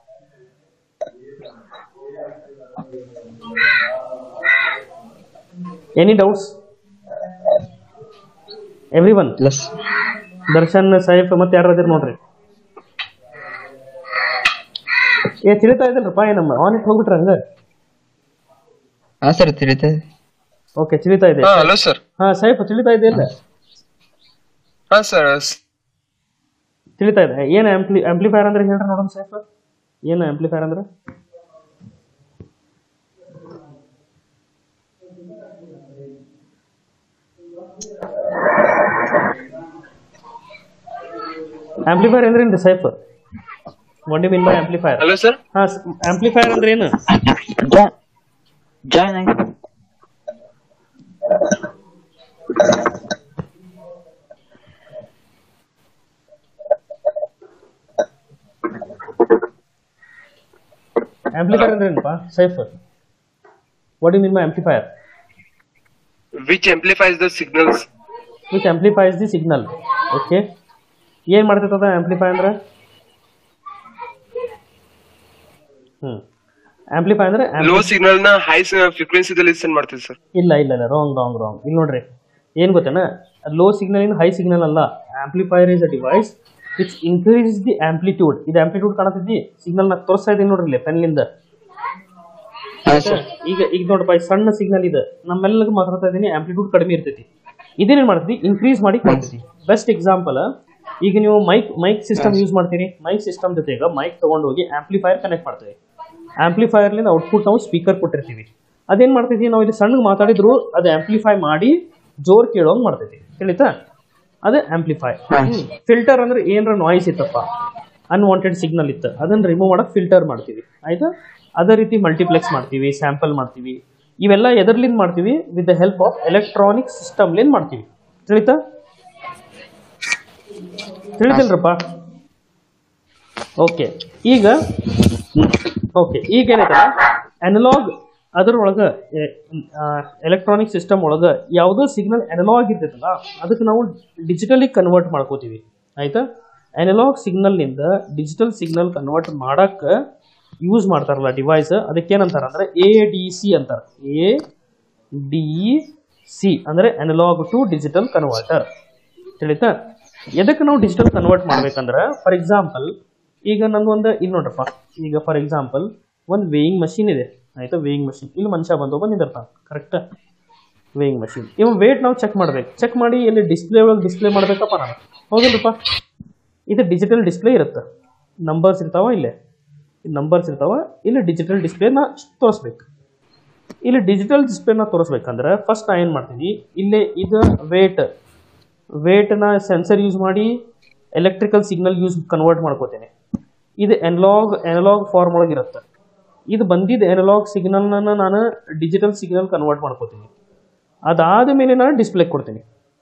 S1: any doubts everyone
S2: plus
S1: Darshan ಸಾಹೇಬ್ ಮತ್ತೆ ಯಾರು ಅದಿರ್ ನೋಡ್ರಿ ಏ ತಿಳಿತಾ ಇದ್ದಲ್ರಪ್ಪ ಏನಮ್ಮ ಆನ್ ಇಟ್ ಹೋಗ್ಬಿಟ್ರ ಹಂಗ
S2: ಹಾ ಸರ್ ತಿಳಿತಾ ಇದೆ
S1: ಓಕೆ ತಿಳಿತಾ ಇದೆ
S3: ಹಾ ಹಲೋ ಸರ್
S1: ಹಾ ಸಾಹೇಬ್ ತಿಳಿತಾ ಇದೆ ಇಲ್ಲ
S3: ಹಾ ಸರ್
S1: ತಿಳಿತಾ ಇದೆ ಏನು ಆಂಪ್ಲಿ ಆಂಪ್ಲಿಫೈರ್ ಅಂದ್ರೆ ಹೇಳ್ರಿ ನೋಡೋಣ ಸಾಹೇಬ್ ಏನು ಆಂಪ್ಲಿಫೈರ್ ಅಂದ್ರೆ ಆಂಪ್ಲಿಫೈರ್ ಅಂದ್ರೆ ಏನು ಸಾಹೇಬ್ what you mean by amplifier
S3: hello sir
S1: ಹಾ ಆಂಪ್ಲಿಫೈರ್ ಅಂದ್ರೆ ಏನು
S2: ಜಾಯ್ನ್ ಆಗಿ
S1: ಆಂಪ್ಲಿಫೈರ್ ಅಂದ್ರೆ ಏನಪ್ಪ Saif what you mean by amplifier
S3: which amplifies the signals
S1: which amplifies the signal okay ಏನು ಮಾಡ್ತೈತದ ಆಂಪ್ಲಿಫೈ ಅಂದ್ರೆ ಹ್ಞೂ ಆಂಪ್ಲಿಫೈ ಅಂದ್ರೆ ampli-
S3: ಲೋ ಸಿಗ್ನಲ್ ನ ಹೈ ಫ್ರೀಕ್ವೆನ್ಸಿದಲ್ಲಿ ಸೆಂಡ್ ಮಾಡ್ತೀವಿ ಸರ್
S1: ಇಲ್ಲ ಇಲ್ಲ ಇಲ್ಲ ರಾಂಗ್ ರಾಂಗ್ ರಾಂಗ್ ಇಲ್ಲಿ ನೋಡ್ರಿ ಏನು ಗೊತ್ತೇನ low signal in high signal ಅಲ್ಲ amplifier is a device which increase the amplitude ಇದು ಆಂಪ್ಲಿಟ್ಯೂಡ್ ಕಾಣತೈತಿ ಸಿಗ್ನಲ್ ನ ತೋರಿಸ್ತಾ ಇದೀನಿ ನೋಡ್ರಿ ಇಲ್ಲಿ ಪೆನ್ಲಿಂದ
S2: ಹಾ ಸರ್
S1: ಈಗ ಈಗ ನೋಡಪ್ಪ ಈ ಸಣ್ಣ ಸಿಗ್ನಲ್ ಇದೆ ನಮ್ಮೆಲ್ಲಗೂ ಮಾತಾಡ್ತಾ ಇದೀನಿ ಆಂಪ್ಲಿಟ್ಯೂಡ್ ಕಡಿಮೆ ಇರ್ತೈತಿ ಇದೇನೇನ್ ಮಾಡ್ತೈತಿ ಇನ್ಕ್ರೀಸ್ ಮಾಡಿ ಕೊಡ್ತೈತಿ ಬೆಸ್ಟ್ ಎಕ್ಸಾಂಪಲ್ ಈಗ ನೀವು ಮೈಕ್ ಮೈಕ್ ಸಿಸ್ಟಮ್ ಯೂಸ್ ಮಾಡ್ತೀರಿ ಮೈಕ್ ಸಿಸ್ಟಮ್ ಜೊತೆಗೆ ಮೈಕ್ ತಗೊಂಡು ಹೋಗಿ ಆಂಪ್ಲಿಫೈರ್ ಕನೆಕ್ಟ್ ಮಾಡ್ತೀವಿ ಆಂಪ್ಲಿಫೈರ್ಲಿಂದ ಔಟ್ಪುಟ್ ನಾವು ಸ್ಪೀಕರ್ ಕೊಟ್ಟಿರ್ತೀವಿ ಅದೇನ್ ಮಾಡ್ತೈತಿ ನಾವು ಇಲ್ಲಿ ಸಣ್ಣ ಮಾತಾಡಿದ್ರು ಅದು ಆಂಪ್ಲಿಫೈ ಮಾಡಿ ಜೋರ್ ಕೇಳೋಂಗ್ ಮಾಡ್ತೈತಿ ತಿಳಿತಾ ಅದೇ ಆಂಪ್ಲಿಫೈ ಫಿಲ್ಟರ್ ಅಂದ್ರೆ ಏನರ ನಾಯ್ಸ್ ಇತ್ತಪ್ಪ ಅನ್ವಾಂಟೆಡ್ ಸಿಗ್ನಲ್ ಇತ್ತು ಅದನ್ನ ರಿಮೂವ್ ಮಾಡಕ್ ಫಿಲ್ಟರ್ ಮಾಡ್ತೀವಿ ಆಯ್ತಾ ಅದೇ ರೀತಿ ಮಲ್ಟಿಪ್ಲೆಕ್ಸ್ ಮಾಡ್ತೀವಿ ಸ್ಯಾಂಪಲ್ ಮಾಡ್ತೀವಿ ಇವೆಲ್ಲ ಎದರ್ಲಿಂದ ಮಾಡ್ತೀವಿ with the help of electronic ಸಿಸ್ಟಮ್ಲಿಂದ ಮಾಡ್ತೀವಿ ತಿಳಿತಾ ತಿಳಿದಿಲ್ರಪ್ಪ ಓಕೆ ಈಗ ಓಕೆ ಈಗ ಏನೈತಲ್ಲ ಅನಲಾಗ್ ಅದ್ರೊಳಗೆ ಎಲೆಕ್ಟ್ರಾನಿಕ್ ಸಿಸ್ಟಮ್ ಒಳಗೆ ಯಾವುದೋ ಸಿಗ್ನಲ್ ಅನಲಾಗ್ ಇರ್ತೈತಲ್ಲ ಅದಕ್ಕೆ ನಾವು ಡಿಜಿಟಲಿ ಕನ್ವರ್ಟ್ ಮಾಡ್ಕೋತೀವಿ ಆಯ್ತಾ ಅನಲಾಗ್ ಸಿಗ್ನಲ್ನಿಂದ ಡಿಜಿಟಲ್ ಸಿಗ್ನಲ್ ಕನ್ವರ್ಟ್ ಮಾಡಕ್ಕೆ ಯೂಸ್ ಮಾಡ್ತಾರಲ್ಲ ಡಿವೈಸ್ ಅದಕ್ಕೇನಂತಾರ ಅಂದ್ರೆ ಎ ಡಿ ಸಿ ಅಂತಾರೆ ಎ ಡಿ ಸಿ ಅಂದ್ರೆ ಅನಲಾಗ್ ಟು ಡಿಜಿಟಲ್ ಕನ್ವರ್ಟರ್ ತಿಳಿತಾ ಎದಕ್ಕೆ ನಾವು ಡಿಜಿಟಲ್ ಕನ್ವರ್ಟ್ ಮಾಡ್ಬೇಕಂದ್ರೆ ಫಾರ್ ಎಕ್ಸಾಂಪಲ್ ಈಗ ನಂದೊಂದು ಇಲ್ಲಿ ನೋಡ್ರಪ್ಪ ಈಗ ಫಾರ್ ಎಕ್ಸಾಂಪಲ್ ಒಂದು ವೇಯಿಂಗ್ ಮಷಿನ್ ಇದೆ ಆಯ್ತಾ ವೇಯಿಂಗ್ ಮಷಿನ್ ಇಲ್ಲಿ ಮನುಷ್ಯ ಬಂದು ಒಬ್ಬ ನಿಂದಿರ್ತಾನೆ ಕರೆಕ್ಟ್ ವೇಯಿಂಗ್ ಮಷಿನ್ ಇವ ವೇಟ್ ನಾವು ಚೆಕ್ ಮಾಡ್ಬೇಕು ಚೆಕ್ ಮಾಡಿ ಇಲ್ಲಿ ಡಿಸ್ಪ್ಲೇ ಒಳಗೆ ಡಿಸ್ಪ್ಲೇ ಮಾಡ್ಬೇಕಪ್ಪ ನಾನು ಹೌದಿಲ್ಲಪ್ಪ ಇದು ಡಿಜಿಟಲ್ ಡಿಸ್ಪ್ಲೇ ಇರುತ್ತೆ ನಂಬರ್ಸ್ ಇರ್ತಾವ ಇಲ್ಲೇ ನಂಬರ್ಸ್ ಇರ್ತಾವ ಇಲ್ಲಿ ಡಿಜಿಟಲ್ ಡಿಸ್ಪ್ಲೇನ ತೋರಿಸ್ಬೇಕು ಇಲ್ಲಿ ಡಿಜಿಟಲ್ ಡಿಸ್ಪ್ಲೇನ ತೋರಿಸ್ಬೇಕಂದ್ರೆ ಫಸ್ಟ್ ನಾ ಏನು ಮಾಡ್ತೀನಿ ಇಲ್ಲಿ ಇದು ವೇಟ್ ವೇಟ್ನ ಸೆನ್ಸರ್ ಯೂಸ್ ಮಾಡಿ ಎಲೆಕ್ಟ್ರಿಕಲ್ ಸಿಗ್ನಲ್ ಯೂಸ್ ಕನ್ವರ್ಟ್ ಮಾಡ್ಕೋತೇನೆ ಇದು ಎನಲಾಗ್ ಎನಲಾಗ್ ಫಾರ್ಮ್ ಒಳಗೆ ಇರುತ್ತೆ ಇದು ಬಂದಿದ್ದ ಎನಲಾಗ್ ಸಿಗ್ನಲ್ನ ನಾನು ಡಿಜಿಟಲ್ ಸಿಗ್ನಲ್ ಕನ್ವರ್ಟ್ ಮಾಡ್ಕೋತೀನಿ ಅದಾದ ಮೇಲೆ ನಾನು ಡಿಸ್ಪ್ಲೇ ಕೊಡ್ತೀನಿ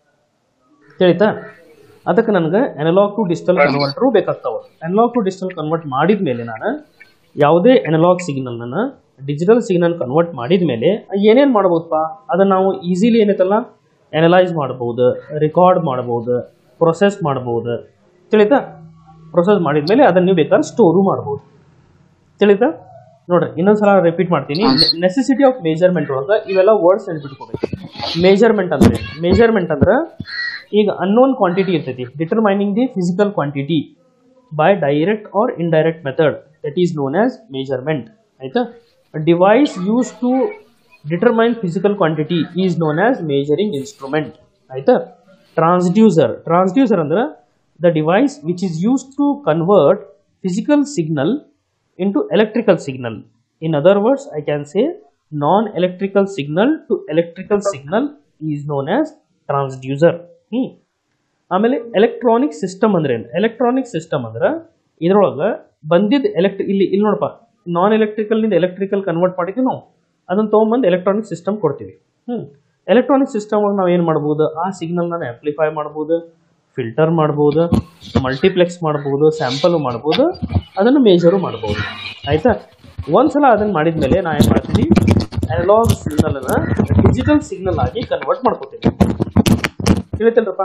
S1: ತಿಳಿತಾ ಅದಕ್ಕೆ ನನಗೆ ಅನಲಾಗ್ ಟು ಡಿಜಿಟಲ್ ಕನ್ವರ್ಟರು ಬೇಕಾಗ್ತಾವ ಅನಲಾಗ್ ಟು ಡಿಜಿಟಲ್ ಕನ್ವರ್ಟ್ ಮಾಡಿದ ಮೇಲೆ ನಾನು ಯಾವುದೇ ಅನಲಾಗ್ ಸಿಗ್ನಲ್ನ ಡಿಜಿಟಲ್ ಸಿಗ್ನಲ್ ಕನ್ವರ್ಟ್ ಮಾಡಿದ ಮೇಲೆ ಏನೇನು ಮಾಡ್ಬೋದಪ್ಪ ಅದನ್ನು ನಾವು ಈಸಿಲಿ ಏನೈತಲ್ಲ ಅನಲೈಸ್ ಮಾಡ್ಬೋದು ರೆಕಾರ್ಡ್ ಮಾಡ್ಬೋದು ಪ್ರೊಸೆಸ್ ಮಾಡ್ಬೋದು ತಿಳಿತಾ ಪ್ರೊಸೆಸ್ ಮಾಡಿದ ಮೇಲೆ ಅದನ್ನು ನೀವು ಬೇಕಾದ್ರೆ ಸ್ಟೋರು ಮಾಡ್ಬೋದು ತಿಳಿತಾ ನೋಡ್ರಿ ಇನ್ನೊಂದ್ಸಲ ರಿಪೀಟ್ ಮಾಡ್ತೀನಿ ನೆಸೆಸಿಟಿ ಆಫ್ ಮೇಜರ್ಮೆಂಟ್ ಒಳಗೆ ಇವೆಲ್ಲ ವರ್ಡ್ಸ್ ನೆನ್ಪಿಟ್ಕೋಬೇಕು ಮೇಜರ್ಮೆಂಟ್ ಅಂದ್ರೆ ಮೇಜರ್ಮೆಂಟ್ ಅಂದ್ರೆ ಈಗ ಅನ್ನೋನ್ ಕ್ವಾಂಟಿಟಿ ಇರ್ತೈತಿ determining the physical quantity by direct or indirect method that is known as measurement ಆಯ್ತಾ device use to determine physical quantity is known as measuring instrument ಆಯ್ತಾ transducer transducer ಅಂದ್ರೆ the device which is use to convert physical signal into electrical signal. In other words, I can say non-electrical signal to electrical signal is known as transducer. Hmm. ಆಮೇಲೆ electronic system ಅಂದ್ರೆ ಏನು electronic system ಅಂದ್ರೆ ಇದ್ರೊಳಗೆ ಬಂದಿದ್ದ ಎಲೆಕ್ಟ್ರಿ ಇಲ್ಲಿ ಇಲ್ಲಿ ನೋಡಪ್ಪ ನಾನ್ ಎಲೆಕ್ಟ್ರಿಕಲ್ನಿಂದ electrical convert ಮಾಡಿದ್ವಿ ನಾವು ಅದನ್ನು ತೊಗೊಂಬಂದು ಎಲೆಕ್ಟ್ರಾನಿಕ್ ಸಿಸ್ಟಮ್ ಕೊಡ್ತೀವಿ ಹ್ಞೂ ಎಲೆಕ್ಟ್ರಾನಿಕ್ ಸಿಸ್ಟಮ್ ಒಳಗೆ ನಾವು ಏನು ಮಾಡ್ಬೋದು ಆ ಸಿಗ್ನಲ್ನ ಆಂಪ್ಲಿಫೈ ಮಾಡ್ಬೋದು ಫಿಲ್ಟರ್ ಮಾಡ್ಬೋದು ಮಲ್ಟಿಪ್ಲೆಕ್ಸ್ ಮಾಡ್ಬೋದು ಸ್ಯಾಂಪಲ್ ಮಾಡ್ಬೋದು ಅದನ್ನು ಮೇಜರು ಮಾಡ್ಬೋದು ಆಯ್ತಾ ಒಂದ್ಸಲ ಅದನ್ನು ಮಾಡಿದ ಮೇಲೆ ನಾ ಏನು ಮಾಡ್ತೀನಿ ಅನಲಾಗ್ ಸಿಗ್ನಲನ್ನು ಡಿಜಿಟಲ್ ಸಿಗ್ನಲ್ ಆಗಿ ಕನ್ವರ್ಟ್ ಮಾಡ್ಕೋತೀನಿ ತಿಳಿತಲ್ರಪ್ಪ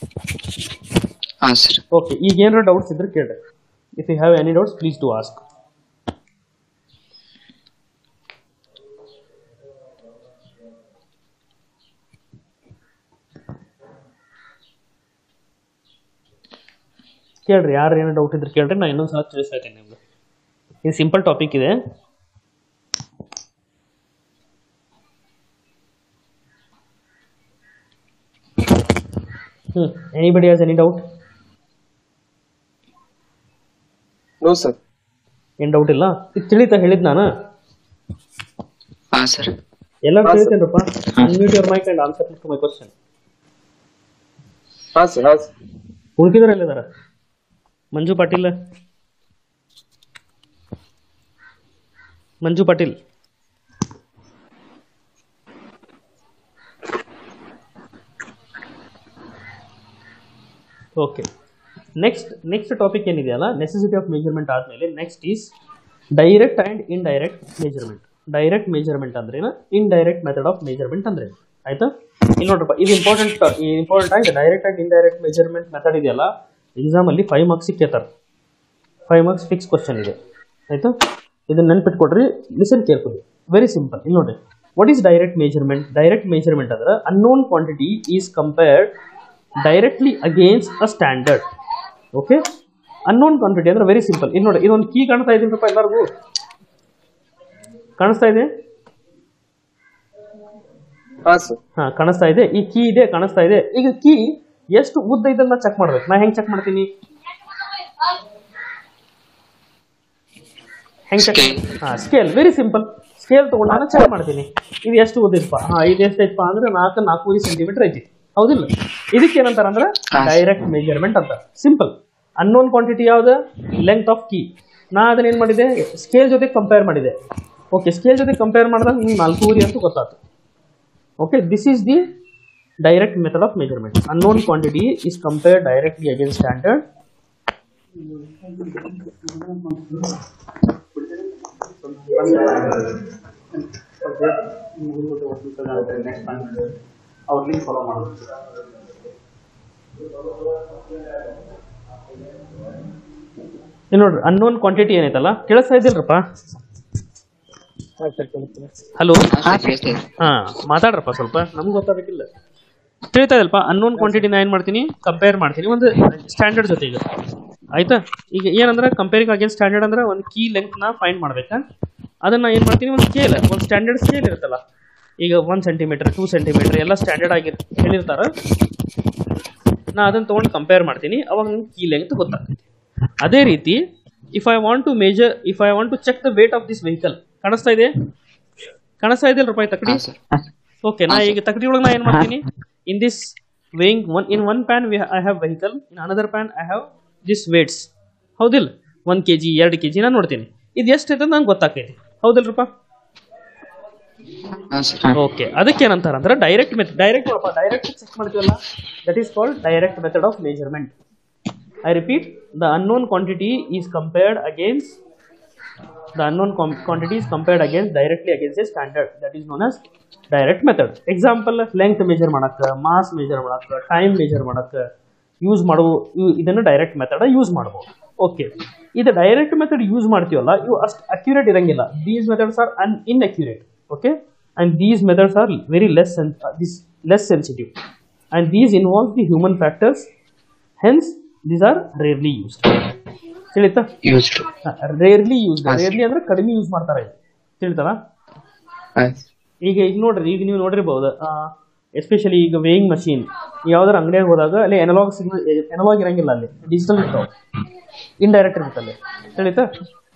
S2: ಹಾ ಸರ್
S1: ಓಕೆ ಈಗ ಏನಾರ ಡೌಟ್ಸ್ ಇದ್ರೆ ಕೇಳ್ರಿ if you have any doubts please to ask ಕೇಳ್ರಿ ಯಾರು ಏನೋ ಡೌಟ್ ಇದ್ರೆ ಕೇಳ್ರಿ ನಾ ಇನ್ನೊಂದು ಸಲ ತಿಳಿಸ್ತೀನಿ ನಿಮ್ಗೆ ಇದು ಸಿಂಪಲ್ ಟಾಪಿಕ್ ಇದೆ ಹ್ಞೂ anybody has any doubt
S3: no sir
S1: ಏನು ಡೌಟ್ ಇಲ್ಲ ಇದು ತಿಳಿತಾ ಹೇಳಿದ್ ನಾನು
S2: ಹಾ ಸರ್
S1: ಎಲ್ಲ
S3: ಹಾ, sir.
S1: ತಿಳಿತೇನ್ರಪ್ಪ unmute your mic and answer to my question
S3: ಹಾ ಸರ್ ಹಾ ಸರ್
S1: ಉಳ್ಕಿದಾರೆ ಎಲ್ಲಿದಾರ Manju Patil Manju Patil okay next next topic ಏನಿದೆಯಲ್ಲ ನೆಸೆಸಿಟಿ ಆಫ್ ಮೆಜರ್ಮೆಂಟ್ ಆದಮೇಲೆ next is direct and indirect measurement direct measurement ಅಂದ್ರೇನು ಇಂಡೈರೆಕ್ಟ್ ಮೆಥಡ್ ಆಫ್ ಮೆಜರ್ಮೆಂಟ್ ಅಂದ್ರೆ ಆಯ್ತಾ ಇಲ್ಲಿ ನೋಡ್ರಪ್ಪ ಇದು ಇಂಪಾರ್ಟೆಂಟ್ ಇಂಪಾರ್ಟೆಂಟ್ ಆಗಿದೆ direct and indirect measurement method ಇದೆಯಲ್ಲ ಎಕ್ಸಾಮಲ್ಲಿ ಫೈವ್ ಮಾರ್ಕ್ಸ್ ಕೇಳ್ತಾರೆ ಫೈವ್ ಮಾರ್ಕ್ಸ್ ಫಿಕ್ಸ್ ಕ್ವಶನ್ ಇದೆ ಆಯಿತಾ ಇದನ್ನ ನೆನ್ಪಿಟ್ಕೊಡ್ರಿ ಲಿಸನ್ ಕೇರ್ಫುಲಿ ವೆರಿ ಸಿಂಪಲ್ ಇಲ್ಲಿ ನೋಡ್ರಿ what is direct measurement direct measurement ಅಂದ್ರೆ unknown quantity is compared directly against a standard okay unknown quantity ಅಂದ್ರೆ ವೆರಿ ಸಿಂಪಲ್ ಇಲ್ಲಿ ನೋಡಿ ಇದೊಂದು ಕೀ ಕಾಣ್ತಾ ಇದೀನಪ್ಪ ಎಲ್ಲರಿಗೂ ಕಾಣಿಸ್ತಾ ಇದೆ
S3: ಹಾ ಸರ್
S1: ಹಾ ಕಾಣಿಸ್ತಾ ಇದೆ ಈ ಕೀ ಇದೆ ಕಾಣಿಸ್ತಾ ಇದೆ ಈಗ ಕೀ ಎಷ್ಟು ಉದ್ದ ಇದನ್ನ ಚೆಕ್ ಮಾಡ್ಬೇಕು ನಾ ಹೆಂಗ್ ಚೆಕ್ ಮಾಡ್ತೀನಿ ಹೆಂಗ್ ಚೆಕ್
S2: Scale.
S1: ಹಾ ಸ್ಕೇಲ್ ವೆರಿ ಸಿಂಪಲ್ ಸ್ಕೇಲ್ ತಗೊಂಡು ನಾನು ಚೆಕ್ ಮಾಡ್ತೀನಿ ಇದು ಎಷ್ಟು ಉದ್ದೈತಪ್ಪ ಹಾ ಇದು ಎಷ್ಟು ಐತಪ್ಪ ಅಂದ್ರೆ ನಾಲ್ಕು ನಾಲ್ಕೂವರೆ ಸೆಂಟಿಮೀಟರ್ ಐತಿ ಹೌದಿಲ್ಲ ಇದಕ್ಕೆ ಏನಂತಾರ ಅಂದ್ರೆ
S2: ಹಾ.
S1: ಡೈರೆಕ್ಟ್ ಮೆಜರ್ಮೆಂಟ್ ಅಂತ ಸಿಂಪಲ್ ಅನ್ನೋನ್ ಕ್ವಾಂಟಿಟಿ ಯಾವ್ದು ಲೆಂತ್ ಆಫ್ ಕೀ ನಾ ಅದನ್ನ ಏನ್ ಮಾಡಿದೆ ಸ್ಕೇಲ್ ಜೊತೆ ಕಂಪೇರ್ ಮಾಡಿದೆ ಓಕೆ ಸ್ಕೇಲ್ ಜೊತೆ ಕಂಪೇರ್ ಮಾಡಿದಾಗ ನಿಮ್ಗೆ ನಾಲ್ಕೂವರೆ ಅಂತ ಗೊತ್ತಾಯ್ತು okay this is the direct method of measurement unknown quantity is compared directly against standard ಇಲ್ಲಿ ನೋಡ್ರಿ ಅನ್ನೋನ್ ಕ್ವಾಂಟಿಟಿ ಏನೈತಲ್ಲ ಕೇಳಿಸ್ತಾ ಇದ್ದಿಲ್ರಪ್ಪ ಹಲೋ
S2: ಹಾ ಸರ್ ಕೇಳ್ತಾ ಇದೆ.
S1: ಹಾ ಮಾತಾಡ್ರಪ್ಪ ಸ್ವಲ್ಪ ನಮ್ಗೆ ಗೊತ್ತಾಗಬೇಕಿಲ್ಲ ತಿಳಿತಾ ಇದಲ್ಪ ಅನ್ನೋನ್ ಕ್ವಾಂಟಿಟಿ ನಾ ಏನು ಮಾಡ್ತೀನಿ ಕಂಪೇರ್ ಮಾಡ್ತೀನಿ ಒಂದು ಸ್ಟ್ಯಾಂಡರ್ಡ್ ಜೊತೆ ಈಗ ಆಯ್ತಾ ಈಗ ಏನಂದ್ರೆ ಕಂಪೇರಿಂಗ್ ಅಗೇನ್ಸ್ಟ್ ಸ್ಟ್ಯಾಂಡರ್ಡ್ ಅಂದ್ರೆ ಒಂದು ಕೀ ಲೆಂತ್ನ ಫೈಂಡ್ ಮಾಡ್ಬೇಕಾ ಅದನ್ನ ಏನು ಮಾಡ್ತೀನಿ ಒಂದು ಸ್ಕೇಲ್ ಒಂದು ಸ್ಟ್ಯಾಂಡರ್ಡ್ ಸ್ಕೇಲ್ ಇರುತ್ತಲ್ಲ ಈಗ ಒನ್ ಸೆಂಟಿಮೀಟರ್ ಟೂ ಸೆಂಟಿಮೀಟರ್ ಎಲ್ಲ ಸ್ಟ್ಯಾಂಡರ್ಡ್ ಆಗಿ ಹೇಳಿರ್ತಾರ ನಾ ಅದನ್ನ ತೊಗೊಂಡು ಕಂಪೇರ್ ಮಾಡ್ತೀನಿ ಅವಾಗ ನಂಗೆ ಕೀ ಲೆಂತ್ ಗೊತ್ತಾಗ್ತೈತಿ ಅದೇ ರೀತಿ if I want to measure if I want to check the weight of this vehicle ಕಾಣಿಸ್ತಾ ಇದೆ ಕಾಣಿಸ್ತಾ ಇದೆ ರೂಪಾಯಿ ತಕಡಿ
S2: ಹಾ ಸರ್
S1: ಓಕೆ ನಾ ಈಗ ತಕಡಿ ಒಳಗೆ ನಾ ಏನು ಮಾಡ್ತೀನಿ in this weighing one in one pan I have vehicle in another pan I have this weights ಹೌದಿಲ್ಲ ಒಂದು ಕೆ ಜಿ ಎರಡು ಕೆ ಜಿ ನಾನು ನೋಡ್ತೀನಿ ಇದು ಎಷ್ಟು ಐತೆ ನಂಗೆ ಗೊತ್ತಾಗ್ತೈತಿ ಹೌದಿಲ್ರಪ್ಪ
S2: ಹಾ ಸರ್
S1: ಓಕೆ ಅದಕ್ಕೆ ಏನಂತಾರ ಅಂದ್ರೆ direct method direct direct check ಮಾಡ್ತೀವಲ್ಲ that is called direct method of measurement I repeat the unknown quantity is compared against the unknown com- quantity is compared against directly against a standard that is known as direct method example length measure ಮಾಡಕ್ಕ mass measure ಮಾಡಕ್ಕ time measure ಮಾಡಕ್ಕ use ಮಾಡುವ ಇವ್- ಇದನ್ನು direct method use ಮಾಡ್ಬೋದು okay ಇದು direct method use ಮಾಡ್ತೀವಲ್ಲ ಇವು ಅಷ್ಟು ಅಕ್ಯುರೇಟ್ ಇರಂಗಿಲ್ಲ these methods are un inaccurate okay and these methods are very less this less sensitive and these involve the human factors hence these are rarely used ತಿಳಿತಾ
S2: used
S1: rarely use
S2: ಹಾ,
S1: rarely ಅಂದ್ರೆ ಕಡಿಮೆ use ಮಾಡ್ತಾರೆ ತಿಳಿತಾರ
S2: ಆಯ್ತು
S1: ಈಗ ಈಗ ನೋಡ್ರಿ ಈಗ ನೀವು ನೋಡಿರ್ಬೋದು ಎಸ್ಪೆಷಲಿ ಈಗ ವೇಯಿಂಗ್ ಮಷೀನ್ ಯಾವ್ದಾರ ಅಂಗಡಿಯಾಗ ಹೋದಾಗ ಅಲ್ಲಿ ಎನಲಾಗ್ ಸಿಗ್ನಲ್ ಎನಲಾಗ್ ಇರಂಗಿಲ್ಲ ಅಲ್ಲಿ ಡಿಜಿಟಲ್ ಇರ್ತಾವ ಇಂಡೈರೆಕ್ಟ್ ಇರುತ್ತೆ ಅಲ್ಲಿ ತಿಳಿತಾ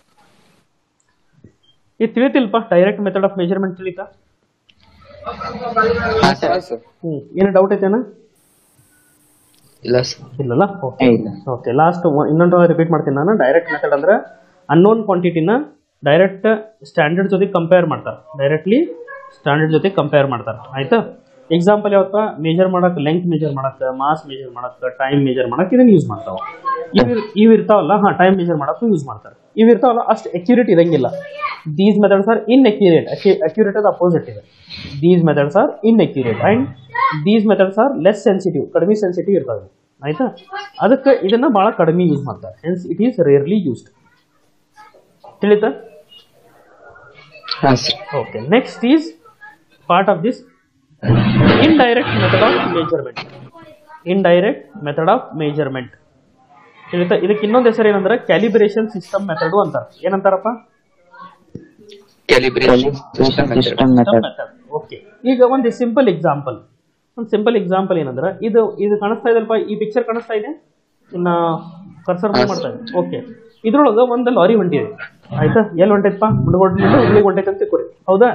S1: ಇದು ತಿಳಿತಿಲ್ಪ ಡೈರೆಕ್ಟ್ ಮೆಥಡ್ ಆಫ್ ಮೆಜರ್ಮೆಂಟ್ ತಿಳಿತಾ
S2: ಹಾ ಸರ್
S3: ಹಾ ಸರ್
S1: ಹ್ಮ್ ಏನು ಡೌಟ್ ಐತೆನಾ
S2: ಇಲ್ಲ ಸರ್
S1: ಇಲ್ಲಲ್ಲ ಓಕೆ
S2: ಇಲ್ಲ
S1: ಓಕೆ ಲಾಸ್ಟ್ ಇನ್ನೊಂದು ರಿಪೀಟ್ ಮಾಡ್ತೀನಿ ನಾನು ಡೈರೆಕ್ಟ್ ಮೆಥಡ್ ಅಂದ್ರೆ ಅನ್ನೋನ್ ಕ್ವಾಂಟಿಟಿನ ಡೈರೆಕ್ಟ್ ಸ್ಟ್ಯಾಂಡರ್ಡ್ ಜೊತೆ ಕಂಪೇರ್ ಮಾಡ್ತಾರೆ ಡೈರೆಕ್ಟ್ಲಿ ಸ್ಟ್ಯಾಂಡರ್ಡ್ ಜೊತೆ ಕಂಪೇರ್ ಮಾಡ್ತಾರೆ ಆಯ್ತಾ ಎಕ್ಸಾಂಪಲ್ ಯಾವತ್ತ ಮೇಜರ್ ಮಾಡಕ್ಕೆ ಲೆಂತ್ ಮೇಜರ್ ಮಾಡಕ್ಕೆ ಮಾಸ್ ಮೇಜರ್ ಮಾಡಕ್ಕೆ ಟೈಮ್ ಮೇಜರ್ ಮಾಡಕ್ಕೆ ಇದನ್ನ ಯೂಸ್ ಮಾಡ್ತಾವ ಇವ್ ಇವ್ ಇರ್ತಾವಲ್ಲ ಹಾ ಟೈಮ್ ಮೇಜರ್ ಮಾಡಕ್ಕೂ ಯೂಸ್ ಮಾಡ್ತಾರೆ ಇವ್ ಇರ್ತಾವಲ್ಲ ಅಷ್ಟು ಅಕ್ಯುರೇಟ್ ಇರಂಗಿಲ್ಲ these methods are inaccurate accurate ಅದು ಅಪೋಸಿಟ್ ಇದೆ these methods are inaccurate and these methods are less sensitive ಕಡಿಮೆ ಸೆನ್ಸಿಟಿವ್ ಇರ್ತವೆ ಆಯ್ತಾ ಅದಕ್ಕೆ ಇದನ್ನ ಬಹಳ ಕಡಿಮೆ ಯೂಸ್ ಮಾಡ್ತಾರೆ hence it is rarely used ತಿಳಿತಾ
S2: ಹಾ sir
S1: okay next is part of this indirect method of measurement indirect method of measurement ತಿಳಿತಾ ಇದಕ್ಕೆ ಇನ್ನೊಂದು ಹೆಸರು ಏನಂದ್ರೆ ಕ್ಯಾಲಿಬ್ರೇಷನ್ ಸಿಸ್ಟಮ್ ಮೆಥಡು ಅಂತಾರೆ ಏನಂತಾರಪ್ಪ
S2: calibration system method
S1: method okay ಈಗ ಒಂದು ಸಿಂಪಲ್ ಎಕ್ಸಾಂಪಲ್ ಒಂದು ಸಿಂಪಲ್ ಎಕ್ಸಾಂಪಲ್ ಏನಂದ್ರೆ ಇದು ಇದು ಕಾಣಿಸ್ತಾ ಇದೆಯಲ್ಪ ಈ ಪಿಕ್ಚರ್ ಕಾಣಿಸ್ತಾ ಇದೆ ಇನ್ನ ಕರ್ಸರ್ ಮೂವ್ ಮಾಡ್ತಾ ಇದೆ ಓಕೆ ಇದ್ರೊಳಗೆ ಒಂದು ಲಾರಿ ಹೊಂಟಿದೆ ಆಯ್ತಾ ಎಲ್ಲಿ ಹೊಂಟೈತಪ್ಪ ಮುಡಗೋಡ್ನಿಂದ ಹುಬ್ಳಿಗೆ ಹೊಂಟೈತೆ ಅಂತ ತಿಳ್ಕೊರಿ ಹೌದಾ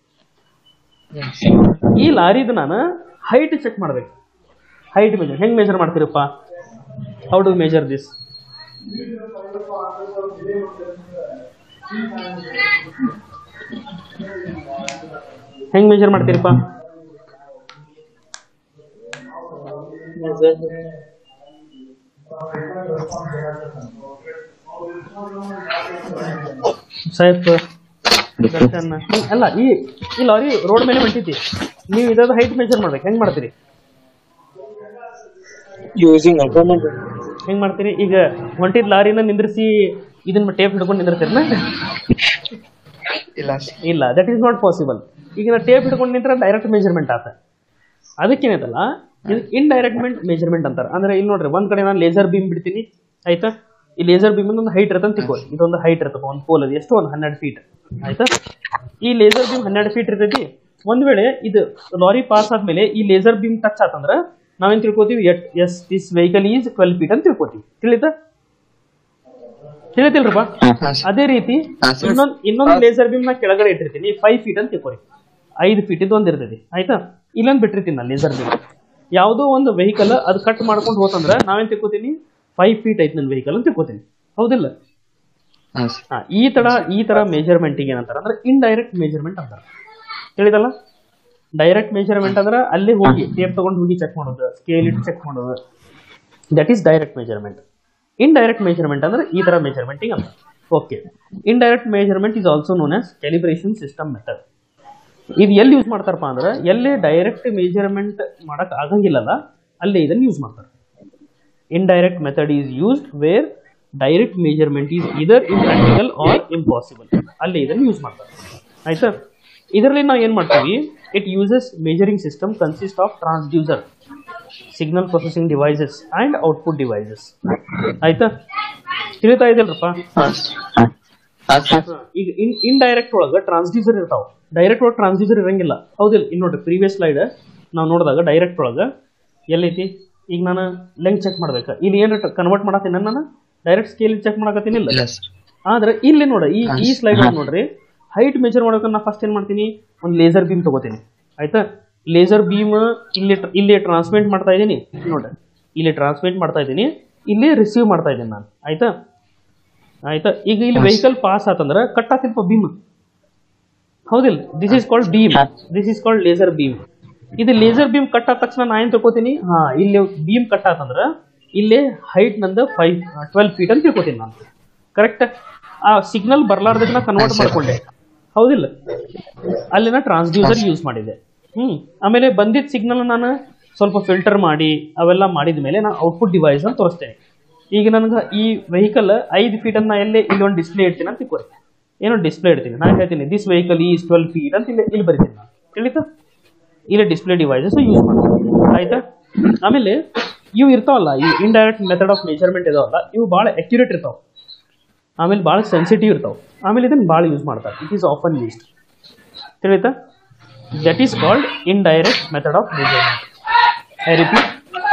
S1: ಈ ಲಾರಿದು ನಾನು ಹೈಟ್ ಚೆಕ್ ಮಾಡ್ಬೇಕು ಹೈಟ್ ಮೆಜರ್ ಹೆಂಗ್ ಮೆಜರ್ ಮಾಡ್ತೀರಪ್ಪ ಹೌ ಡು ಮೆಜರ್ ದಿಸ್ ಹೆಂಗ್ ಮೆಜರ್ ಮಾಡ್ತೀರಪ್ಪ ಸಾಹೇಬ್ ದರ್ಶನ್ ಹ್ಮ್, ಅಲ್ಲ ಈ ಈ ಲಾರಿ ರೋಡ್ ಮೇಲೆ ಹೊಂಟಿತಿ ನೀವು ಇದಾದ ಹೈಟ್ ಮೆಜರ್ ಮಾಡ್ಬೇಕು ಹೆಂಗ್ ಮಾಡ್ತೀರಿ
S3: ಯೂಸಿಂಗ್ ಅಪೋನೆಂಟ್
S1: ಹೆಂಗ್ ಮಾಡ್ತೀರಿ ಈಗ ಹೊಂಟಿದ್ ಲಾರಿನ ನಿಂದ್ರಿಸಿ ಇದನ್ನ ಟೇಪ್ ಹಿಡ್ಕೊಂಡು ನಿಂದಿರ್ತೀರನ
S2: ಇಲ್ಲ ಸರ್
S1: ಇಲ್ಲ ದಟ್ ಈಸ್ ನಾಟ್ ಪಾಸಿಬಲ್ ಈಗ ನಾ ಟೇಪ್ ಹಿಡ್ಕೊಂಡು ನಿಂತ್ರೆ ಡೈರೆಕ್ಟ್ ಮೆಜರ್ಮೆಂಟ್ ಆತ ಅದಕ್ಕೇನೈತಲ್ಲ ಇದು ಇಂಡೈರೆಕ್ಟ್ ಮೆಜರ್ಮೆಂಟ್ ಅಂತಾರೆ ಅಂದ್ರೆ ಇಲ್ಲಿ ನೋಡ್ರಿ ಒಂದ್ ಕಡೆ ನಾನು ಲೇಸರ್ ಬೀಮ್ ಬಿಡ್ತೀನಿ ಆಯ್ತಾ ಈ ಲೇಸರ್ ಬೀಮ್ ಒಂದು ಹೈಟ್ ಇರುತ್ತೆ ಅಂತ ತಿಳ್ಕೊಳ್ಳಿ ಇದೊಂದು ಹೈಟ್ ಇರ್ತದೆ ಒಂದು ಪೋಲ್ ಅದು ಎಷ್ಟು ಒಂದು ಹನ್ನೆರಡು ಫೀಟ್ ಆಯ್ತಾ ಈ ಲೇಸರ್ ಬೀಮ್ ಹನ್ನೆರಡು ಫೀಟ್ ಇರ್ತೈತಿ ಒಂದ್ ವೇಳೆ ಇದು ಲಾರಿ ಪಾಸ್ ಆದ್ಮೇಲೆ ಈ ಲೇಸರ್ ಬೀಮ್ ಟಚ್ ಆತಂದ್ರ ನಾವೇನ್ ತಿಳ್ಕೊತೀವಿ it is this vehicle is twelve feet ಅಂತ ತಿಳ್ಕೊತೀವಿ ತಿಳಿತಾ ತಿಳಿತಿಲ್ರಪ್ಪ
S2: ಹಾ ಸರ್
S1: ಅದೇ ರೀತಿ
S2: ಹಾ, ಸರ್.
S1: ಇನ್ನೊಂದ್ ಇನ್ನೊಂದು ಲೇಸರ್ ಬೀಮ್ ನ ಕೆಳಗಡೆ ಇಟ್ಟಿರ್ತೀನಿ ಫೈವ್ ಫೀಟ್ ಅಂತ ತಿಳ್ಕೊರಿ ಐದು ಫೀಟ್ ಇದು ಒಂದ್ ಇರ್ತೈತಿ ಆಯ್ತಾ ಇಲ್ಲೊಂದ್ ಬಿಟ್ಟಿರ್ತೀನಿ ನಾನು ಲೇಸರ್ ಬೀಮ್ ಯಾವುದೋ ಒಂದು ವೆಹಿಕಲ್ ಅದು ಕಟ್ ಮಾಡ್ಕೊಂಡು ಹೋತಂದ್ರ ನಾವೇನ್ ತಿಳ್ಕೊತೀನಿ ಫೈವ್ ಫೀಟ್ ಐತಿ ನನ್ನ ವೆಹಿಕಲ್ ಅಂತ ತಿಳ್ಕೊತೀನಿ ಹೌದಿಲ್ಲ
S2: ಹಾ ಸರ್
S1: ಹಾ, ಈ ತರ ಈ ತರ ಮೆಜರ್ಮೆಂಟಿಗೆ ಏನಂತಾರ ಅಂದ್ರೆ ಇಂಡೈರೆಕ್ಟ್ ಮೆಜರ್ಮೆಂಟ್ ಅಂತಾರ ತಿಳಿದಲ್ಲ ಡೈರೆಕ್ಟ್ ಮೆಜರ್ಮೆಂಟ್ ಅಂದ್ರೆ ಅಲ್ಲಿ ಹೋಗಿ ಟೇಪ್ ತಗೊಂಡು ಹೋಗಿ ಚೆಕ್ ಮಾಡೋದು ಸ್ಕೇಲ್ ಇಟ್ಟು ಚೆಕ್ ಮಾಡೋದು that is direct measurement indirect measurement ಅಂದ್ರೆ ಈ ತರ ಮೆಜರ್ಮೆಂಟಿಂಗ್ ಅಂತ okay indirect measurement is also known as calibration system method ಇದು ಎಲ್ಲಿ ಯೂಸ್ ಮಾಡ್ತಾರಪ್ಪ ಅಂದ್ರೆ ಎಲ್ಲಿ ಡೈರೆಕ್ಟ್ ಮೆಜರ್ಮೆಂಟ್ ಮಾಡಕ್ ಆಗಂಗಿಲ್ಲಲ್ಲ ಅಲ್ಲಿ ಇದನ್ನ ಯೂಸ್ ಮಾಡ್ತಾರೆ indirect method is used where direct measurement is either impractical or impossible ಅಲ್ಲಿ ಇದನ್ನು ಯೂಸ್ ಮಾಡ್ತಾರೆ ಆಯ್ತಾ ಇದರಲ್ಲಿ ನಾವು ಏನು ಮಾಡ್ತೀವಿ it uses measuring system consist of transducer signal processing devices and output devices ಆಯ್ತಾ ತಿಳಿತಾ ಇದೆಯಲ್ರಪ್ಪ
S2: ಹಾ ಸರ್ ಹಾ ಸರ್
S1: ಈಗ ಇನ್ ಇಂಡೈರೆಕ್ಟ್ ಒಳಗೆ ಟ್ರಾನ್ಸ್ಡ್ಯೂಸರ್ ಇರ್ತಾವ ಡೈರೆಕ್ಟ್ ಒಳಗೆ ಟ್ರಾನ್ಸ್ಡ್ಯೂಸರ್ ಇರಂಗಿಲ್ಲ ಹೌದಿಲ್ಲ ಇಲ್ಲಿ ನೋಡ್ರಿ ಪ್ರೀವಿಯಸ್ ಸ್ಲೈಡ್ ನಾವು ನೋಡಿದಾಗ ಡೈರೆಕ್ಟ್ ಒಳಗೆ ಎಲ್ಲೈತಿ ಈಗ ನಾನು ಲೆಂಗ್ ಚೆಕ್ ಮಾಡ್ಬೇಕು ಇಲ್ಲಿ ಏನು ಕನ್ವರ್ಟ್ ಮಾಡತ್ತೀನಿ ನಾನು ಡೈರೆಕ್ಟ್ ಸ್ಕೇಲ್ ಚೆಕ್ ಮಾಡಕತ್ತೀನಿ ಇಲ್ಲ
S2: ಇಲ್ಲ ಸರ್
S1: ಆದ್ರೆ ಇಲ್ಲಿ ನೋಡ ಈ ಈ ಸ್ಲೈಡ್ ನೋಡ್ರಿ ಹೈಟ್ ಮೆಜರ್ ಮಾಡೋಕೆ ನಾ ಫಸ್ಟ್ ಏನ್ ಮಾಡ್ತೀನಿ ಒಂದು ಲೇಸರ್ ಬೀಮ್ ತಗೋತೀನಿ ಆಯ್ತಾ ಲೇಸರ್ ಬೀಮ್ ಇಲ್ಲಿ ಇಲ್ಲಿ ಟ್ರಾನ್ಸ್ಮಿಟ್ ಮಾಡ್ತಾ ಇದ್ದೀನಿ ನೋಡ್ರಿ ಇಲ್ಲಿ ಟ್ರಾನ್ಸ್ಮಿಟ್ ಮಾಡ್ತಾ ಇದ್ದೀನಿ ಇಲ್ಲಿ ರಿಸೀವ್ ಮಾಡ್ತಾ ಇದ್ದೀನಿ ನಾನು ಆಯ್ತಾ ಆಯ್ತಾ ಈಗ ಇಲ್ಲಿ ವೆಹಿಕಲ್ ಪಾಸ್ ಆತಂದ್ರೆ ಕಟ್ ಆಗ್ತಿಲ್ಪ ಬೀಮ್ ಹೌದಿಲ್ಲ this is called beam this is called laser beam ಇದು ಲೇಸರ್ ಬೀಮ್ ಕಟ್ ಆದ ತಕ್ಷಣ ನಾ ಏನ್ ತಗೋತೀನಿ ಹಾ ಇಲ್ಲಿ ಬೀಮ್ ಕಟ್ ಆತಂದ್ರ ಇಲ್ಲಿ ಹೈಟ್ ನಂದು ಫೈವ್ ಟ್ವೆಲ್ ಫೀಟ್ ಅಂತ ತಿಳ್ಕೊತೀನಿ ನಾನು ಕರೆಕ್ಟ್ ಆ ಸಿಗ್ನಲ್ ಬರ್ಲಾರ್ದಕ್ಕೆ ನಾ ಕನ್ವರ್ಟ್ ಮಾಡ್ಕೊಂಡೆ ಹೌದಿಲ್ಲ ಅಲ್ಲಿನ ಟ್ರಾನ್ಸ್ಡ್ಯೂಸರ್ ಯೂಸ್ ಮಾಡಿದೆ ಹ್ಮ್ ಆಮೇಲೆ ಬಂದಿದ್ದ ಸಿಗ್ನಲ್ ನಾನು ಸ್ವಲ್ಪ ಫಿಲ್ಟರ್ ಮಾಡಿ ಅವೆಲ್ಲ ಮಾಡಿದ ಮೇಲೆ ನಾನು ಔಟ್ಪುಟ್ ಡಿವೈಸ್ ಅಂತ ತೋರಿಸ್ತೇನೆ ಈಗ ನನಗೆ ಈ ವೆಹಿಕಲ್ ಐದು ಫೀಟ್ ಅನ್ನ ಎಲ್ಲೇ ಇಲ್ಲಿ ಒಂದು ಡಿಸ್ಪ್ಲೇ ಇಡ್ತೀನಿ ಅಂತ ತಿಳ್ಕೊರಿ ಏನೋ ಡಿಸ್ಪ್ಲೇ ಇಡ್ತೀನಿ ನಾನು ಹೇಳ್ತೀನಿ this vehicle is twelve feet ಅಂತ ಇಲ್ಲಿ ಇಲ್ಲಿ ಬರಿತೀನಿ ನಾನು ತಿಳಿತಾ ಇಲ್ಲಿ ಡಿಸ್ಪ್ಲೇ ಡಿವೈಸಸ್ ಯೂಸ್ ಮಾಡ್ತೀನಿ ಆಯ್ತಾ ಆಮೇಲೆ ಇವು ಇರ್ತಾವಲ್ಲ ಈ ಇಂಡೈರೆಕ್ಟ್ ಮೆಥಡ್ ಆಫ್ ಮೆಜರ್ಮೆಂಟ್ ಇದಾವಲ್ಲ ಇವು ಭಾಳ ಅಕ್ಯುರೇಟ್ ಇರ್ತಾವ ಆಮೇಲೆ ಭಾಳ ಸೆನ್ಸಿಟಿವ್ ಇರ್ತಾವ ಆಮೇಲೆ ಇದನ್ನ ಭಾಳ ಯೂಸ್ ಮಾಡ್ತಾರೆ ಇಟ್ ಈಸ್ ಆಫನ್ ಯೂಸ್ಡ್ ತಿಳಿತಾ that is called indirect method of measurement I repeat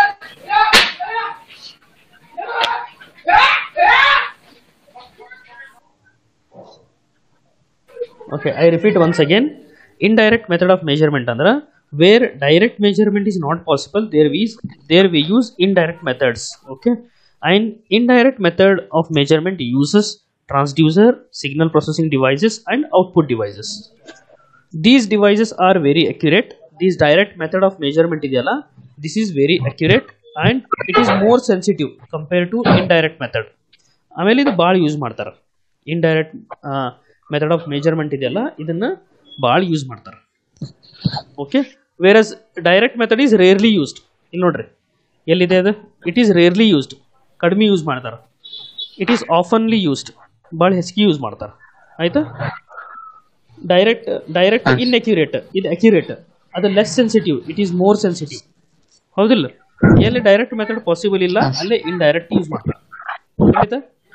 S1: okay i repeat once again indirect method of measurement ಅಂದ್ರೆ where direct measurement is not possible there we there we use indirect methods okay and indirect method of measurement uses transducer signal processing devices and output devices these devices are very accurate this direct method of measurement ಇದೆಯಲ್ಲ this is very accurate and it is more sensitive compared to indirect method ಆಮೇಲೆ ಇದು ಭಾಳ use ಮಾಡ್ತಾರೆ indirect method of measurement ಇದೆಯಲ್ಲ ಇದನ್ನ ಭಾಳ use ಮಾಡ್ತಾರೆ okay whereas direct method is rarely used ಇಲ್ಲಿ ನೋಡ್ರಿ ಎಲ್ಲಿದೆ ಅದು ಇಟ್ ಈಸ್ ರೇರ್ಲಿ ಯೂಸ್ಡ್ ಕಡಿಮೆ ಯೂಸ್ ಮಾಡ್ತಾರೆ ಇಟ್ ಈಸ್ ಆಫನ್ಲಿ ಯೂಸ್ಡ್ ಭಾಳ ಹೆಚ್ಚಿಗೆ ಯೂಸ್ ಮಾಡ್ತಾರೆ ಆಯ್ತಾ ಡೈರೆಕ್ಟ್ ಡೈರೆಕ್ಟ್ ಇನ್ ಅಕ್ಯುರೇಟ್ ಇದು ಅಕ್ಯುರೇಟ್ ಅದು less sensitive it is more sensitive ಹೌದಿಲ್ಲ ಎಲ್ಲಿ ಡೈರೆಕ್ಟ್ ಮೆಥಡ್ ಪಾಸಿಬಲ್ ಇಲ್ಲ ಅಲ್ಲೇ ಇಂಡೈರೆಕ್ಟ್ ಯೂಸ್ ಮಾಡ್ತಾರೆ ಆಯ್ತಾ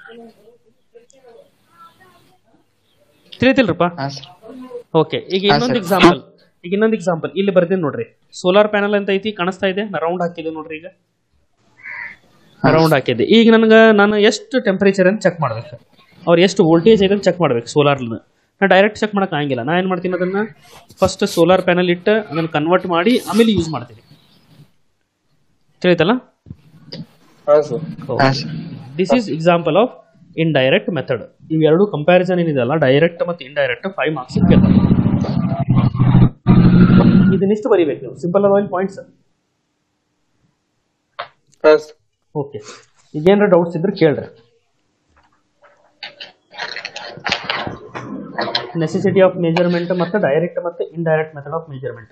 S1: ತಿಳಿತಿಲ್ರಪ್ಪ
S2: ಹಾ ಸರ್
S1: ಓಕೆ ಈಗ ಇನ್ನೊಂದು
S2: sir.
S1: ಎಕ್ಸಾಂಪಲ್ ಈಗ ಇನ್ನೊಂದು ಎಕ್ಸಾಂಪಲ್ ಇಲ್ಲಿ ಬರ್ತೀನಿ ನೋಡ್ರಿ ಸೋಲಾರ್ ಪ್ಯಾನಲ್ ಅಂತ ಐತಿ ಕಾಣಿಸ್ತಾ ಇದೆ ನಾ ರೌಂಡ್ ಹಾಕಿದೆ ನೋಡ್ರಿ ಈಗ ರೌಂಡ್ ಹಾಕಿದ್ದೆ ಈಗ ನನಗೆ ನಾನು ಎಷ್ಟು ಟೆಂಪರೇಚರ್ ಅಂತ ಚೆಕ್ ಮಾಡ್ಬೇಕು ಅವ್ರು ಎಷ್ಟು ವೋಲ್ಟೇಜ್ ಐತೆ ಅಂತ ಚೆಕ್ ಮಾಡ್ಬೇಕು ಸೋಲಾರ್ನ ನಾ ಡೈರೆಕ್ಟ್ ಚೆಕ್ ಮಾಡಕ್ ಆಗಂಗಿಲ್ಲ ನಾ ಏನು ಮಾಡ್ತೀನಿ ಅದನ್ನ ಫಸ್ಟ್ ಸೋಲಾರ್ ಪ್ಯಾನಲ್ ಇಟ್ಟು ಅದನ್ನ ಕನ್ವರ್ಟ್ ಮಾಡಿ ಆಮೇಲೆ ಯೂಸ್ ಮಾಡ್ತೀನಿ ತಿಳಿತಲ್ಲ
S3: ಹಾ ಸರ್
S2: ಹಾ sir
S1: this is example of indirect method ಇವೆರಡು ಕಂಪ್ಯಾರಿಸನ್ ಏನಿದೆಲ್ಲ ಡೈರೆಕ್ಟ್ ಮತ್ತು ಇಂಡೈರೆಕ್ಟ್ ಫೈವ್ ಮಾರ್ಕ್ಸ್ ಕೇಳ್ತಾರೆ ಇದನ್ನಿಷ್ಟು ಬರಿಬೇಕು ನೀವು ಸಿಂಪಲ್ ಆಗಿ ಪಾಯಿಂಟ್ಸ್
S3: ಹಾ ಸರ್
S1: ಓಕೆ ಈಗೇನಾರ ಡೌಟ್ಸ್ ಇದ್ರೆ ಕೇಳ್ರಿ ನೆಸೆಸಿಟಿ ಆಫ್ ಮೆಜರ್ಮೆಂಟ್ ಮತ್ತು ಡೈರೆಕ್ಟ್ ಮತ್ತು ಇಂಡೈರೆಕ್ಟ್ ಮೆಥಡ್ ಆಫ್ ಮೆಜರ್ಮೆಂಟ್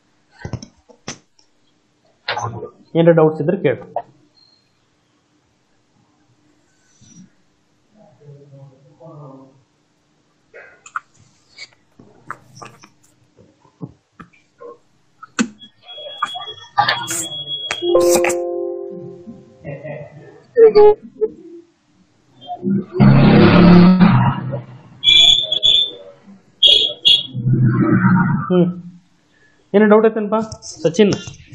S1: ಏನಾರ ಡೌಟ್ಸ್ ಇದ್ರೆ ಕೇಳ್ರಿ ಹ್ಮ್ ಏನು ಡೌಟ್ ಐತೇನಪ್ಪ ಸಚಿನ್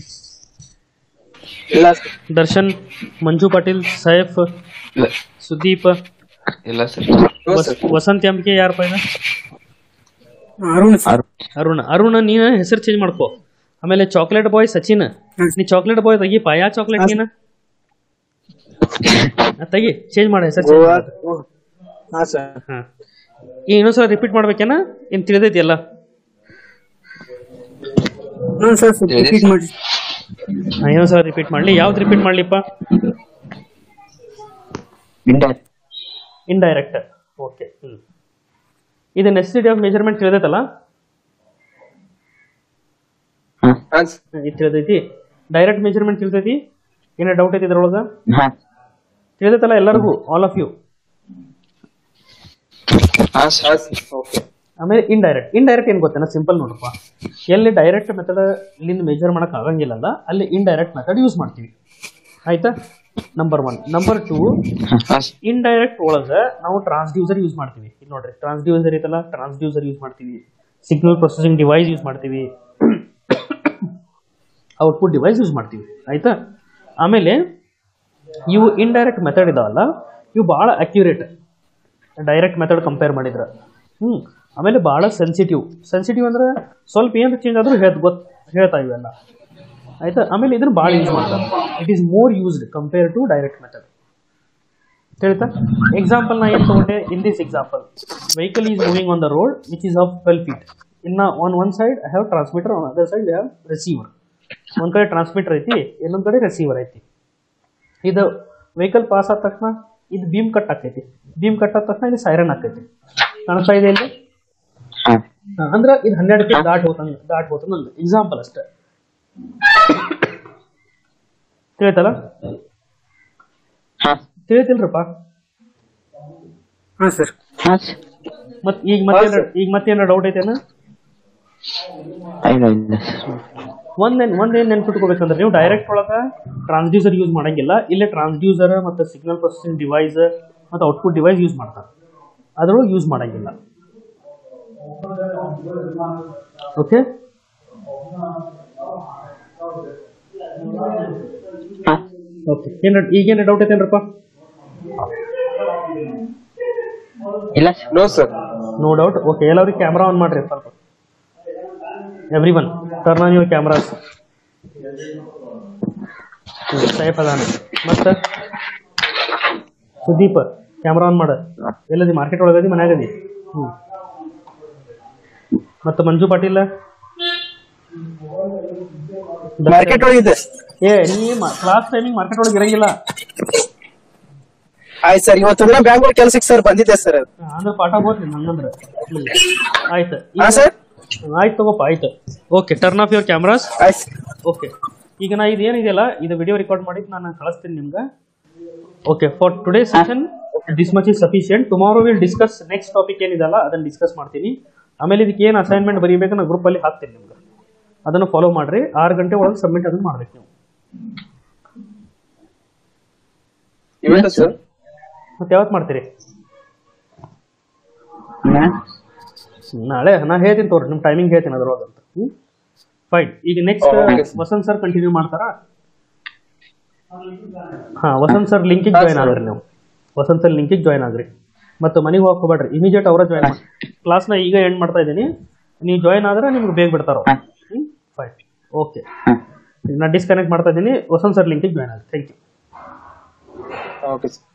S3: ಇಲ್ಲ ಸರ್
S1: ದರ್ಶನ್ ಮಂಜು ಪಾಟೀಲ್ ಸೈಫ್
S2: ಇಲ್ಲ
S1: ಸುದೀಪ್
S2: ಇಲ್ಲ ಸರ್
S3: ನೋ
S1: ವಸ್-
S3: ಸರ್
S1: ವಸಂತ್ ಎಂಬಿಕೆ ಯಾರಪ್ಪ ಇದು
S4: ಅರುಣ್ ಸರ್
S1: ಅರುಣ್ ಅರುಣ್ ನೀನು ಹೆಸರು ಚೇಂಜ್ ಮಾಡ್ಕೋ ಆಮೇಲೆ ಚಾಕ್ಲೇಟ್ ಬಾಯ್ ಸಚಿನ್ ನೀ ಚಾಕ್ಲೇಟ್ ಬಾಯ್ ತೆಗಿಪ್ಪ ಯಾ ಚಾಕ್ಲೇಟ್ ನೀನ ಆ, ತೆಗಿ ಚೇಂಜ್ ಮಾಡ ಹೆಸರು change ಮಾಡು.
S4: ಹಾ ಸರ್
S1: ಹಾ ಈ ಇನ್ನೊಂದ್ಸಲ ರಿಪೀಟ್ ಮಾಡ್ಬೇಕೇನ ಏನ್ ತಿಳಿದೈತಿ ಎಲ್ಲ
S4: ಹಾ ಸರ್ ಸ್ವಲ್ಪ ರಿಪೀಟ್ ಮಾಡಿ
S1: ಹಾ, ಇನ್ನೊಂದ್ಸಲ ರಿಪೀಟ್ ಮಾಡ್ಲಿ ಯಾವ್ದು ರಿಪೀಟ್ ಮಾಡ್ಲಿಪ್ಪ ಇಂಡೈರೆಕ್ಟ್ ಓಕೆ ಹ್ಮ್ ಇದು ನೆಸೆಸಿಟಿ ಆಫ್ ಮೆಜರ್ಮೆಂಟ್ ತಿಳಿದೈತಲ್ಲ
S3: ಹಾ ಸರ್
S1: ಇದು ತಿಳಿದೈತಿ ಡೈರೆಕ್ಟ್ ಮೆಜರ್ಮೆಂಟ್ ತಿಳಿದೈತಿ ಏನೋ ಡೌಟ್ ಐತಿ ಇದ್ರೊಳಗ
S2: ಹಾ
S1: ತಿಳಿದೈತಲ್ಲ ಎಲ್ಲರಿಗೂ ಆಲ್ ಆಫ್ ಯು
S2: ಹಾ
S3: ಹಾ
S2: ಸರ್
S3: ಸರ್ ಓಕೆ
S1: ಆಮೇಲೆ ಇಂಡೈರೆಕ್ಟ್ ಇಂಡೈರೆಕ್ಟ್ ಏನ್ ಗೊತ್ತೇನ ಸಿಂಪಲ್ ನೋಡಪ್ಪ ಎಲ್ಲಿ ಡೈರೆಕ್ಟ್ ಮೆಥಡ್ ಇಲ್ಲಿಂದ ಮೆಜರ್ ಮಾಡಕ್ ಆಗಂಗಿಲ್ಲಲ್ಲ ಅಲ್ಲಿ ಇಂಡೈರೆಕ್ಟ್ ಮೆಥಡ್ ಯೂಸ್ ಮಾಡ್ತೀವಿ ಆಯ್ತಾ ನಂಬರ್ ಒನ್ ನಂಬರ್ ಟೂ
S2: ಹಾ
S1: ಇಂಡೈರೆಕ್ಟ್ ಒಳಗ ನಾವು ಟ್ರಾನ್ಸ್ಡ್ಯೂಸರ್ ಯೂಸ್ ಮಾಡ್ತೀವಿ ಇಲ್ಲಿ ನೋಡ್ರಿ ಟ್ರಾನ್ಸ್ಡ್ಯೂಸರ್ ಐತಲ್ಲ ಟ್ರಾನ್ಸ್ಡ್ಯೂಸರ್ ಯೂಸ್ ಮಾಡ್ತೀವಿ ಸಿಗ್ನಲ್ ಪ್ರೊಸೆಸಿಂಗ್ ಡಿವೈಸ್ ಯೂಸ್ ಮಾಡ್ತೀವಿ ಔಟ್ಪುಟ್ ಡಿವೈಸ್ ಯೂಸ್ ಮಾಡ್ತೀವಿ ಆಯ್ತಾ ಆಮೇಲೆ ಇವು ಇಂಡೈರೆಕ್ಟ್ ಮೆಥಡ್ ಇದಾವಲ್ಲ ಇವು ಭಾಳ ಅಕ್ಯುರೇಟ್ ಡೈರೆಕ್ಟ್ ಮೆಥಡ್ ಕಂಪೇರ್ ಮಾಡಿದ್ರೆ ಹ್ಞೂ ಆಮೇಲೆ ಭಾಳ ಸೆನ್ಸಿಟಿವ್ ಸೆನ್ಸಿಟಿವ್ ಅಂದ್ರೆ ಸ್ವಲ್ಪ ಏನು ಚೇಂಜ್ ಆದರೂ ಹೇಳ್ ಗೊತ್ತು ಹೇಳ್ತಾ ಇವೆಲ್ಲ ಆಯ್ತಾ ಆಮೇಲೆ ಇದನ್ನ ಭಾಳ ಯೂಸ್ ಮಾಡ್ತಾರೆ it is more used compare to direct method ತಿಳಿತಾ ಎಕ್ಸಾಂಪಲ್ ನಾ ಏನು ತಗೊಂಡೆ in this example vehicle is moving on the road which is of twelve feet ಇನ್ನ on one side I have transmitter on other side I have receiver ಒಂದ್ ಕಡೆ transmitter ಐತಿ ಇನ್ನೊಂದ್ ಕಡೆ ರಿಸೀವರ್ ಐತಿ ಇದು ವೆಹಿಕಲ್ ಪಾಸ್ ಆದ ತಕ್ಷಣ ಇದು ಬೀಮ್ ಕಟ್ ಆಕೈತಿ ಬೀಮ್ ಕಟ್ ಆದ ತಕ್ಷಣ ಇದು ಸೈರನ್ ಆಕೈತಿ ಕಾಣಿಸ್ತಾ ಇದೆ ಇಲ್ಲಿ
S2: ಹಾ
S1: ಹಾ, ಅಂದ್ರ ಇದು ಹನ್ನೆರಡು ಫೀಟ್ ದಾಟ್ ಹೋತಂಗ ದಾಟ್ ಹೋತಂಗ ಎಕ್ಸಾಂಪಲ್ ಅಷ್ಟೇ ತಿಳಿತಲ್ಲ
S2: ಹಾ
S1: ತಿಳಿತಿಲ್ರಪ್ಪ
S4: ಹಾ ಸರ್
S2: ಹಾ ಸರ್
S1: ಮತ್ ಈಗ ಮತ್ತೆ ಈಗ ಮತ್ತೇನ ಡೌಟ್ ಐತೇನ
S2: ಇಲ್ಲ ಇಲ್ಲ ಸರ್
S1: ಒಂದೇನ್ ಒಂದೇನ್ ನೆನ್ಪಿಟ್ಕೋಬೇಕಂದ್ರೆ ನೀವು ಡೈರೆಕ್ಟ್ ಒಳಗ ಟ್ರಾನ್ಸ್ಡ್ಯೂಸರ್ ಯೂಸ್ ಮಾಡಂಗಿಲ್ಲ ಇಲ್ಲೇ ಟ್ರಾನ್ಸ್ಡ್ಯೂಸರ್ ಮತ್ತೆ ಸಿಗ್ನಲ್ ಪ್ರೊಸೆಸಿಂಗ್ ಡಿವೈಸ್ ಮತ್ತೆ ಔಟ್ಪುಟ್ ಡಿವೈಸ್ ಯೂಸ್ ಮಾಡ್ತಾರೆ ಅದ್ರೊಳಗೆ ಯೂಸ್ ಮಾಡಂಗಿಲ್ಲ ಓಕೆ
S2: ಹಾ
S1: ಓಕೆ ಏನ ಈಗೇನು ಡೌಟ್ ಐತೇನ್ರಪ್ಪ
S2: ಇಲ್ಲ sir
S3: no sir
S1: no doubt okay ಎಲ್ಲರಿಗೆ ಕ್ಯಾಮ್ರಾ ಆನ್ ಮಾಡ್ರಿ ಸ್ವಲ್ಪ everyone turn on your cameras Saif ಅದಾನ ಮತ್ತೆ ಸುದೀಪ್ ಕ್ಯಾಮ್ರಾ ಆನ್ ಮಾಡ ಎಲ್ಲದಿ ಮಾರ್ಕೆಟ್ ಒಳಗದಿ ಮನ್ಯಾಗದಿ ಹ್ಞೂ ಮತ್ತೆ ಮಂಜು ಪಾಟೀಲ್
S4: ಮಾರ್ಕೆಟ್ ಒಳಗಿದೆ
S1: ಏ ನೀ ಕ್ಲಾಸ್ ಟೈಮಿಂಗ್ ಮಾರ್ಕೆಟ್ ಒಳಗೆ ಇರಂಗಿಲ್ಲ
S4: ಆಯ್ತು ಸರ್ ಇವತ್ತು ಬ್ಯಾಂಗ್ಳೂರ್ ಕೆಲ್ಸಕ್ಕೆ ಸರ್ ಬಂದಿದ್ದೆ ಸರ್
S1: ಹಾ, ಅಂದ್ರೆ ಪಾಠ ಓದ್ರಿ ಹಂಗಂದ್ರೆ ಹ್ಮ್. ಆಯ್ತು
S4: ಹಾ ಸರ್
S1: ಆಯ್ತು ತಗೋಪ್ಪ ಆಯ್ತು okay turn off your cameras
S4: ಆಯ್ತು
S1: ಓಕೆ ಈಗ ನಾ ಇದು ಏನಿದೆಯಲ್ಲ ಇದು ವಿಡಿಯೋ ರೆಕಾರ್ಡ್ ಮಾಡಿದ್ದು ನಾನು ಕಳಿಸ್ತೀನಿ ನಿಮ್ಗೆ okay for today session this much is sufficient tomorrow will discuss next topic ಏನಿದೆಲ್ಲ ಅದನ್ನ ಡಿಸ್ಕಸ್ ಮಾಡ್ತೀನಿ ಆಮೇಲೆ ಇದಕ್ಕೆ ಏನು ಅಸೈನ್ಮೆಂಟ್ ಬರೀಬೇಕು ನಾನು ಗ್ರೂಪಲ್ಲಿ ಹಾಕ್ತೀನಿ ನಿಮ್ಗೆ ಅದನ್ನು ಫಾಲೋ ಮಾಡ್ರಿ ಆರು ಗಂಟೆ ಒಳಗೆ ಸಬ್ಮಿಟ್ ಅದನ್ನ ಮಾಡ್ಬೇಕು ನೀವು
S3: ಇವತ್ತು ಸರ್
S1: ಮತ್ತೆ ಯಾವತ್ತು ಮಾಡ್ತೀರಿ
S2: ನಾ
S1: ನಾಳೆ ನಾ ಹೇಳ್ತೀನಿ ತೋರಿ ನಿಮ್ಮ ಟೈಮಿಂಗ್ ಹೇಳ್ತೀನಿ ಅದ್ರೊಳಗೆ ಅಂತ ಹ್ಞೂ ಫೈನ್ ಈಗ next
S3: Okay.
S1: Vasanth sir continue ಮಾಡ್ತಾರಾ ಹಾ ವಸಂತ್ ಸರ್ ಲಿಂಕಿಗೆ
S3: ಹಾ,
S1: ಜಾಯ್ನ್
S3: sir.
S1: ಆಗ್ರಿ ನೀವು ವಸಂತ್ ಸರ್ ಲಿಂಕಿಗೆ ಜಾಯ್ನ್ ಆಗ್ರಿ ಮತ್ತೆ ಮನೆಗೆ ಹೋಗಕ್ ಹೋಗ್ಬೇಡ್ರಿ ಇಮಿಡಿಯೇಟ್ ಅವರ ಜಾಯ್ನ್ ಮಾಡಿ ಕ್ಲಾಸ್ನ ಈಗ ಎಂಡ್ ಮಾಡ್ತಾ ಇದ್ದೀನಿ ನೀವು ಜಾಯ್ನ್ ಆದ್ರೆ ನಿಮ್ಗೆ ಬೇಗ ಬಿಡ್ತಾರ
S2: ಹಾ.
S1: ಫೈನ್ ಓಕೆ
S2: ಹಾ
S1: ನಾ ಡಿಸ್ಕನೆಕ್ಟ್ ಮಾಡ್ತಾ ಇದ್ದೀನಿ ವಸಂತ್ ಸರ್ ಲಿಂಕಿಗೆ ಜಾಯ್ನ್ ಆಗಿ ಥ್ಯಾಂಕ್ ಯು
S3: ಓಕೆ ಸರ್